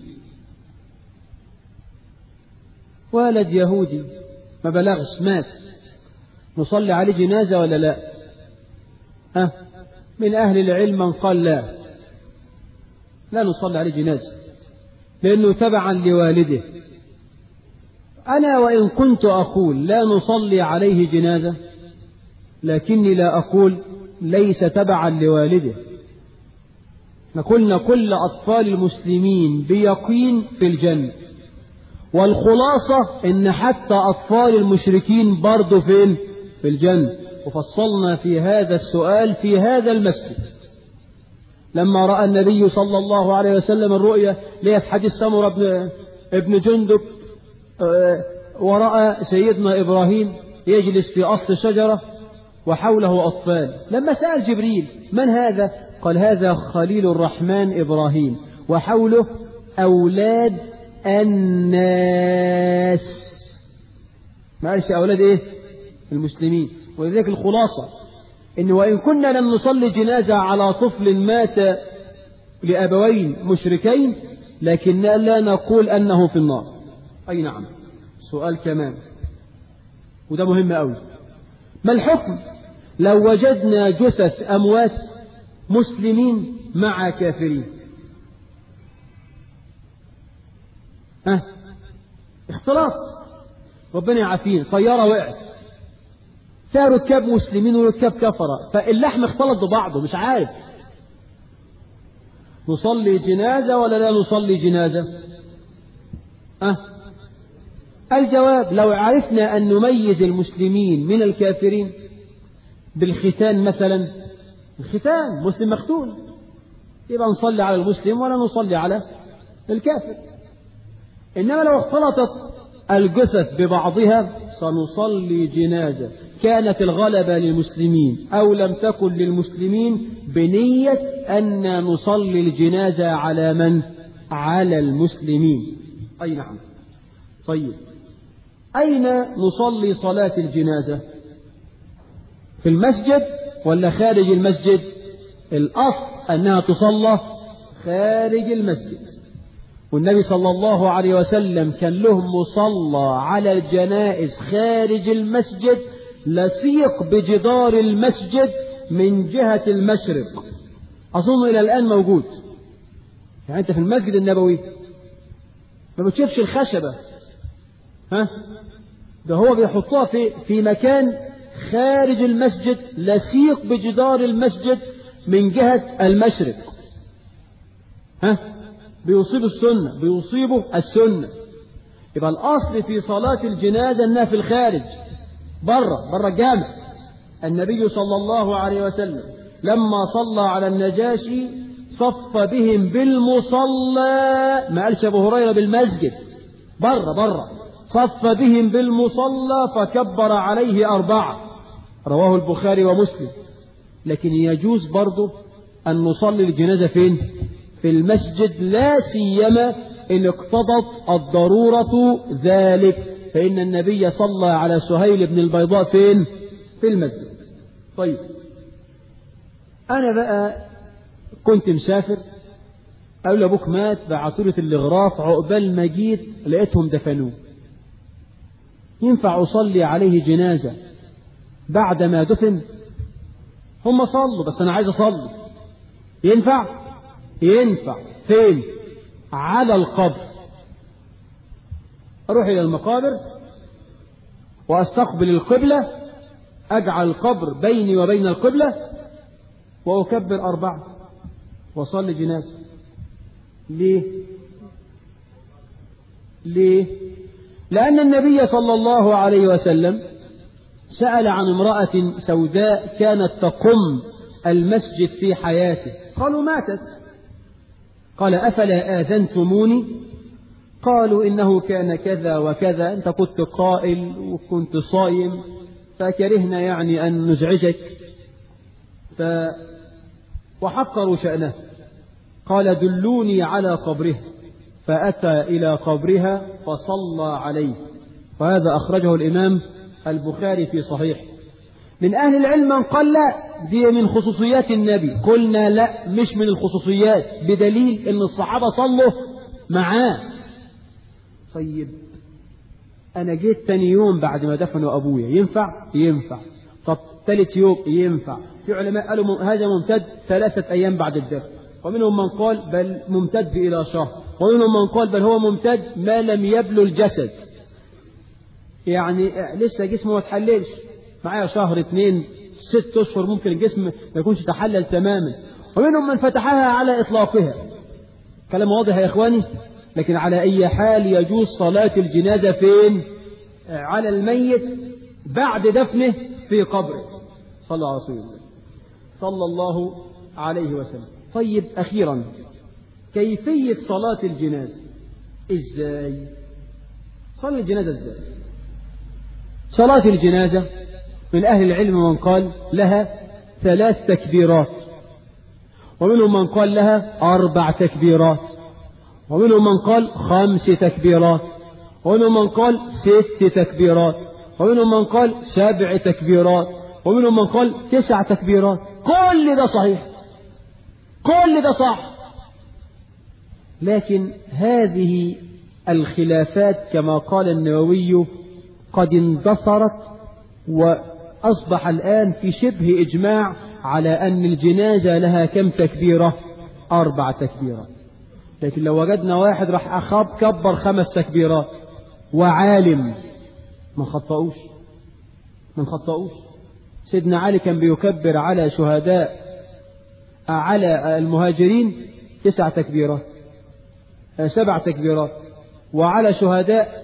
ولد يهودي ما بلغش مات نصلي عليه جنازة ولا لا أه من أهل العلم من قال لا لا نصلي عليه جنازة لأنه تبعا لوالده أنا وإن كنت أقول لا نصلي عليه جنازة لكني لا أقول ليس تبعا لوالده قلنا كل أطفال المسلمين بيقين في الجنة والخلاصة إن حتى أطفال المشركين برضو فين في الجنة وفصلنا في هذا السؤال في هذا المسجد لما رأى النبي صلى الله عليه وسلم الرؤيا ليه في حديث سمرة ابن, ابن جندب ورأى سيدنا إبراهيم يجلس في أصل شجرة وحوله أطفال لما سأل جبريل من هذا قال هذا خليل الرحمن إبراهيم وحوله أولاد الناس ما قالش أولاد إيه المسلمين ولذلك الخلاصة إن وإن كنا لم نصلي جنازة على طفل مات لأبوين مشركين لكن لا نقول أنه في النار أي نعم سؤال كمان وده مهم أوي ما الحكم لو وجدنا جثث أموات مسلمين مع كافرين ها اختلاط ربنا يعافينا طيارة وقعت فيها ركاب مسلمين وركاب كفرة فاللحم اختلط ببعضه مش عارف نصلي جنازة ولا لا نصلي جنازة أه؟ الجواب لو عرفنا أن نميز المسلمين من الكافرين بالختان مثلا الختان مسلم مختون يبقى نصلي على المسلم ولا نصلي على الكافر إنما لو اختلطت الجثث ببعضها سنصلي جنازة كانت الغلبة للمسلمين أو لم تكن للمسلمين بنية أن نصلي الجنازة على من؟ على المسلمين أي نعم طيب أين نصلي صلاة الجنازة في المسجد ولا خارج المسجد الأصل أنها تصلى خارج المسجد والنبي صلى الله عليه وسلم كان له مصلى على الجنائز خارج المسجد لصيق بجدار المسجد من جهة المشرق أظن إلى الآن موجود يعني أنت في المسجد النبوي ما بتشوفش الخشبة ها ده هو بيحطوها في في مكان خارج المسجد لسيق بجدار المسجد من جهة المشرق ها بيصيب السنة بيصيبوا السنة يبقى الأصل في صلاة الجنازة أنها في الخارج بره بره الجامع النبي صلى الله عليه وسلم لما صلى على النجاشي صف بهم بالمصلى ما قالش أبو هريرة بالمسجد بره بره صف بهم بالمصلى فكبر عليه أربعة رواه البخاري ومسلم لكن يجوز برضه أن نصلي الجنازة فين في المسجد لا سيما إن اقتضت الضرورة ذلك فإن النبي صلى على سهيل بن البيضاء فين في المسجد طيب أنا بقى كنت مسافر قالوا أبوك مات بعثورة الإغراف عقبال ما جيت لقيتهم دفنوه ينفع أصلي عليه جنازة بعد ما دفن هم صلوا بس أنا عايز أصلي ينفع ينفع فين على القبر أروح إلى المقابر وأستقبل القبلة أجعل القبر بيني وبين القبلة وأكبر أربعة وأصلي جنازة ليه ليه لأن النبي صلى الله عليه وسلم سأل عن امرأة سوداء كانت تقم المسجد في حياته قالوا ماتت قال أفلا آذنتموني قالوا إنه كان كذا وكذا أنت كنت قائل وكنت صايم فكرهنا يعني أن نزعجك ف وحقروا شأنه قال دلوني على قبره فأتى إلى قبرها فصلى عليه وهذا أخرجه الإمام البخاري في صحيح من أهل العلم من قال لا دي من خصوصيات النبي قلنا لا مش من الخصوصيات بدليل أن الصحابة صلوا معاه طيب أنا جيت تاني يوم بعد ما دفنوا أبويا ينفع؟ ينفع طب ثالث يوم ينفع في علماء قالوا هذا ممتد ثلاثة أيام بعد الدفن ومنهم من قال بل ممتد إلى شهر ومنهم من قال بل هو ممتد ما لم يبلو الجسد يعني لسه جسمه ما تحللش معايا شهر اثنين ست أشهر ممكن الجسم ما يكونش تحلل تماما ومنهم من فتحها على إطلاقها كلام واضح يا إخواني لكن على أي حال يجوز صلاة الجنازة فين على الميت بعد دفنه في قبره صلى على رسول الله صلى الله عليه وسلم طيب أخيرا كيفية صلاة الجنازة إزاي صلي الجنازة إزاي صلاة الجنازة من أهل العلم من قال لها ثلاث تكبيرات ومنهم من قال لها أربع تكبيرات ومنهم من قال خمس تكبيرات ومنهم من قال ست تكبيرات ومنهم من قال سبع تكبيرات ومنهم من قال تسع تكبيرات كل ده صحيح كل ده صح لكن هذه الخلافات كما قال النووي قد اندثرت وأصبح الآن في شبه إجماع على أن الجنازة لها كم تكبيرة أربع تكبيرات لكن لو وجدنا واحد راح أخاب كبر خمس تكبيرات وعالم ما خطأوش ما خطأوش سيدنا علي كان بيكبر على شهداء على المهاجرين تسع تكبيرات سبع تكبيرات وعلى شهداء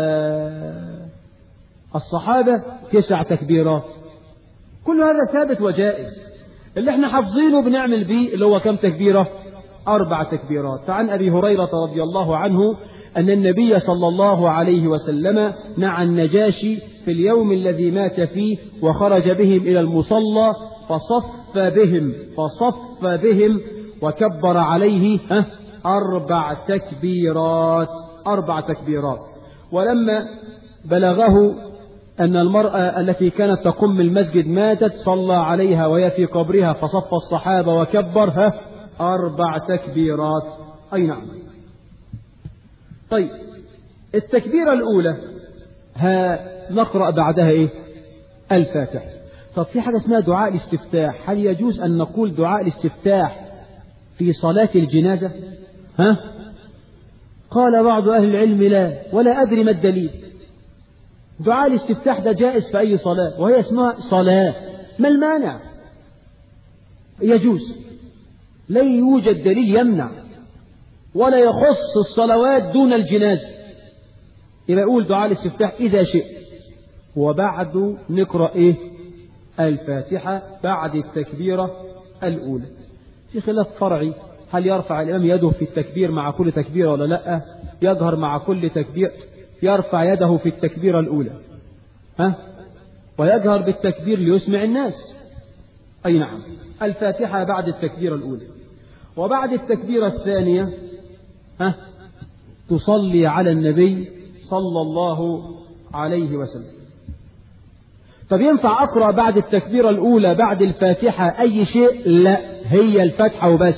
الصحابة تسع تكبيرات كل هذا ثابت وجائز اللي احنا حافظينه بنعمل بيه اللي هو كم تكبيرة أربع تكبيرات فعن أبي هريرة رضي الله عنه أن النبي صلى الله عليه وسلم نعى النجاشي في اليوم الذي مات فيه وخرج بهم إلى المصلى فصف بهم فصف بهم وكبر عليه أربع تكبيرات أربع تكبيرات ولما بلغه أن المرأة التي كانت تقم المسجد ماتت صلى عليها وهي في قبرها فصف الصحابة وكبرها أربع تكبيرات أي نعم طيب التكبيرة الأولى ها نقرأ بعدها إيه الفاتح طب في حاجة اسمها دعاء الاستفتاح هل يجوز أن نقول دعاء الاستفتاح في صلاة الجنازة ها قال بعض أهل العلم لا ولا أدري ما الدليل دعاء الاستفتاح ده جائز في أي صلاة وهي اسمها صلاة ما المانع يجوز لا يوجد دليل يمنع ولا يخص الصلوات دون الجنازة يبقى يقول دعاء الاستفتاح إذا شئت وبعد نقرأ إيه الفاتحة بعد التكبيرة الأولى في خلاف فرعي هل يرفع الإمام يده في التكبير مع كل تكبيرة ولا لا يظهر مع كل تكبير يرفع يده في التكبيرة الأولى ها ويجهر بالتكبير ليسمع الناس أي نعم الفاتحة بعد التكبيرة الأولى وبعد التكبيرة الثانية ها تصلي على النبي صلى الله عليه وسلم طب ينفع أقرأ بعد التكبيرة الأولى بعد الفاتحة أي شيء لا هي الفاتحة وبس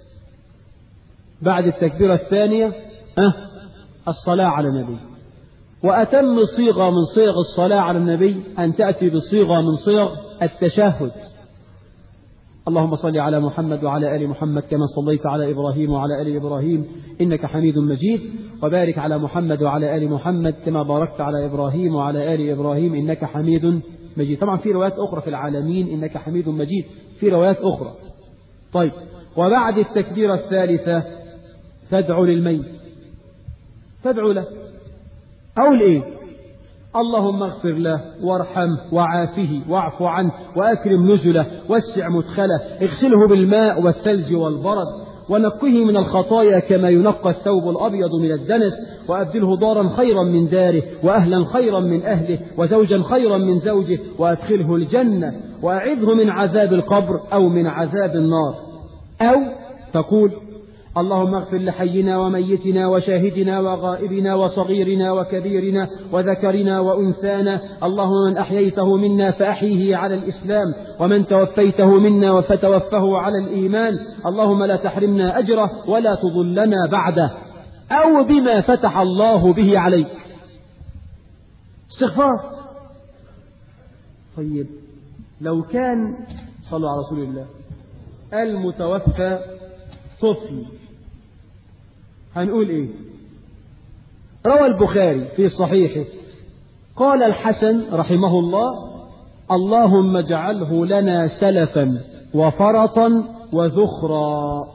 بعد التكبيرة الثانية ها الصلاة على النبي وأتم صيغة من صيغ الصلاة على النبي أن تأتي بصيغة من صيغ التشهد اللهم صل على محمد وعلى آل محمد كما صليت على إبراهيم وعلى آل إبراهيم إنك حميد مجيد وبارك على محمد وعلى آل محمد كما باركت على إبراهيم وعلى آل إبراهيم إنك حميد مجيد طبعا في روايات أخرى في العالمين إنك حميد مجيد في روايات أخرى طيب وبعد التكبيرة الثالثة تدعو للميت تدعو له أقول إيه اللهم اغفر له وارحمه وعافه واعف عنه وأكرم نزله واسع مدخله اغسله بالماء والثلج والبرد ونقه من الخطايا كما ينقى الثوب الأبيض من الدنس وأبدله دارا خيرا من داره وأهلا خيرا من أهله وزوجا خيرا من زوجه وأدخله الجنة وأعذه من عذاب القبر أو من عذاب النار أو تقول اللهم اغفر لحينا وميتنا وشاهدنا وغائبنا وصغيرنا وكبيرنا وذكرنا وأنثانا اللهم من أحييته منا فأحيه على الإسلام ومن توفيته منا فتوفه على الإيمان اللهم لا تحرمنا أجره ولا تضلنا بعده أو بما فتح الله به عليك استغفار طيب لو كان صلوا على رسول الله المتوفى طفل هنقول ايه روى البخاري في صحيحه قال الحسن رحمه الله اللهم اجعله لنا سلفا وفرطا وذخرا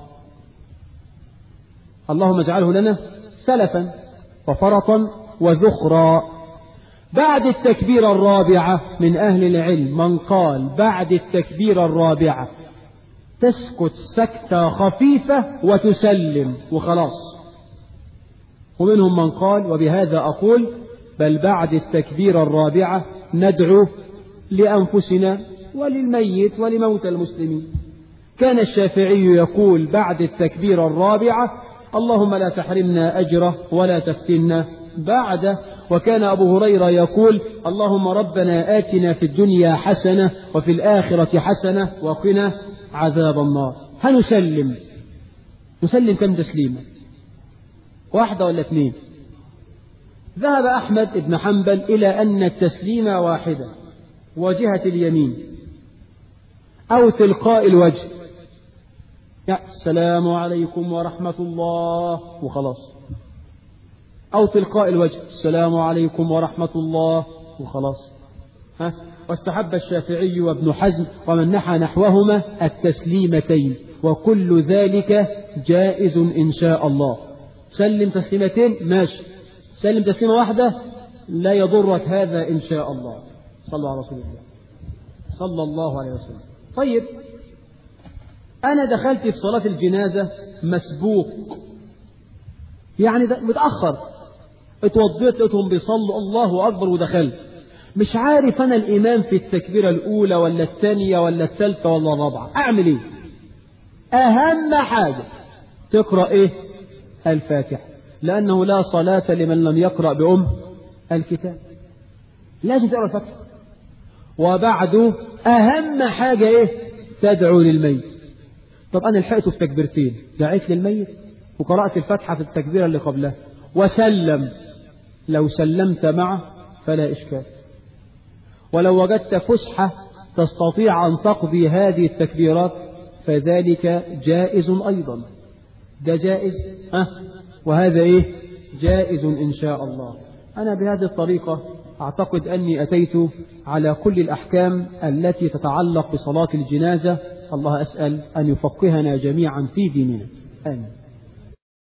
اللهم اجعله لنا سلفا وفرطا وذخرا بعد التكبيرة الرابعة من أهل العلم من قال بعد التكبيرة الرابعة تسكت سكتة خفيفة وتسلم وخلاص ومنهم من قال وبهذا أقول بل بعد التكبيرة الرابعة ندعو لأنفسنا وللميت ولموتى المسلمين كان الشافعي يقول بعد التكبيرة الرابعة اللهم لا تحرمنا أجره ولا تفتنا بعده وكان أبو هريرة يقول اللهم ربنا آتنا في الدنيا حسنة وفي الآخرة حسنة وقنا عذاب النار هنسلم نسلم كم تسليما واحدة ولا اثنين ذهب أحمد بن حنبل إلى أن التسليم واحدة وجهة اليمين أو تلقاء الوجه يعني السلام عليكم ورحمة الله وخلاص أو تلقاء الوجه السلام عليكم ورحمة الله وخلاص ها واستحب الشافعي وابن حزم ومن نحى نحوهما التسليمتين وكل ذلك جائز إن شاء الله سلم تسليمتين ماشي سلم تسليمة واحدة لا يضرك هذا إن شاء الله صلى على رسول الله صلى الله عليه وسلم طيب أنا دخلت في صلاة الجنازة مسبوق يعني متأخر اتوضيت لقيتهم بيصلوا الله أكبر ودخلت مش عارف أنا الإمام في التكبيرة الأولى ولا الثانية ولا الثالثة ولا الرابعة أعمل إيه أهم حاجة تقرأ إيه الفاتحة لأنه لا صلاة لمن لم يقرأ بأم الكتاب لازم تقرأ الفاتحة وبعده أهم حاجة إيه تدعو للميت طب أنا لحقته في تكبيرتين دعيت للميت وقرأت الفاتحة في التكبيرة اللي قبلها وسلم لو سلمت معه فلا إشكال ولو وجدت فسحة تستطيع أن تقضي هذه التكبيرات فذلك جائز أيضا ده جائز أه وهذا إيه جائز إن شاء الله أنا بهذه الطريقة أعتقد أني أتيت على كل الأحكام التي تتعلق بصلاة الجنازة الله أسأل أن يفقهنا جميعا في ديننا آمين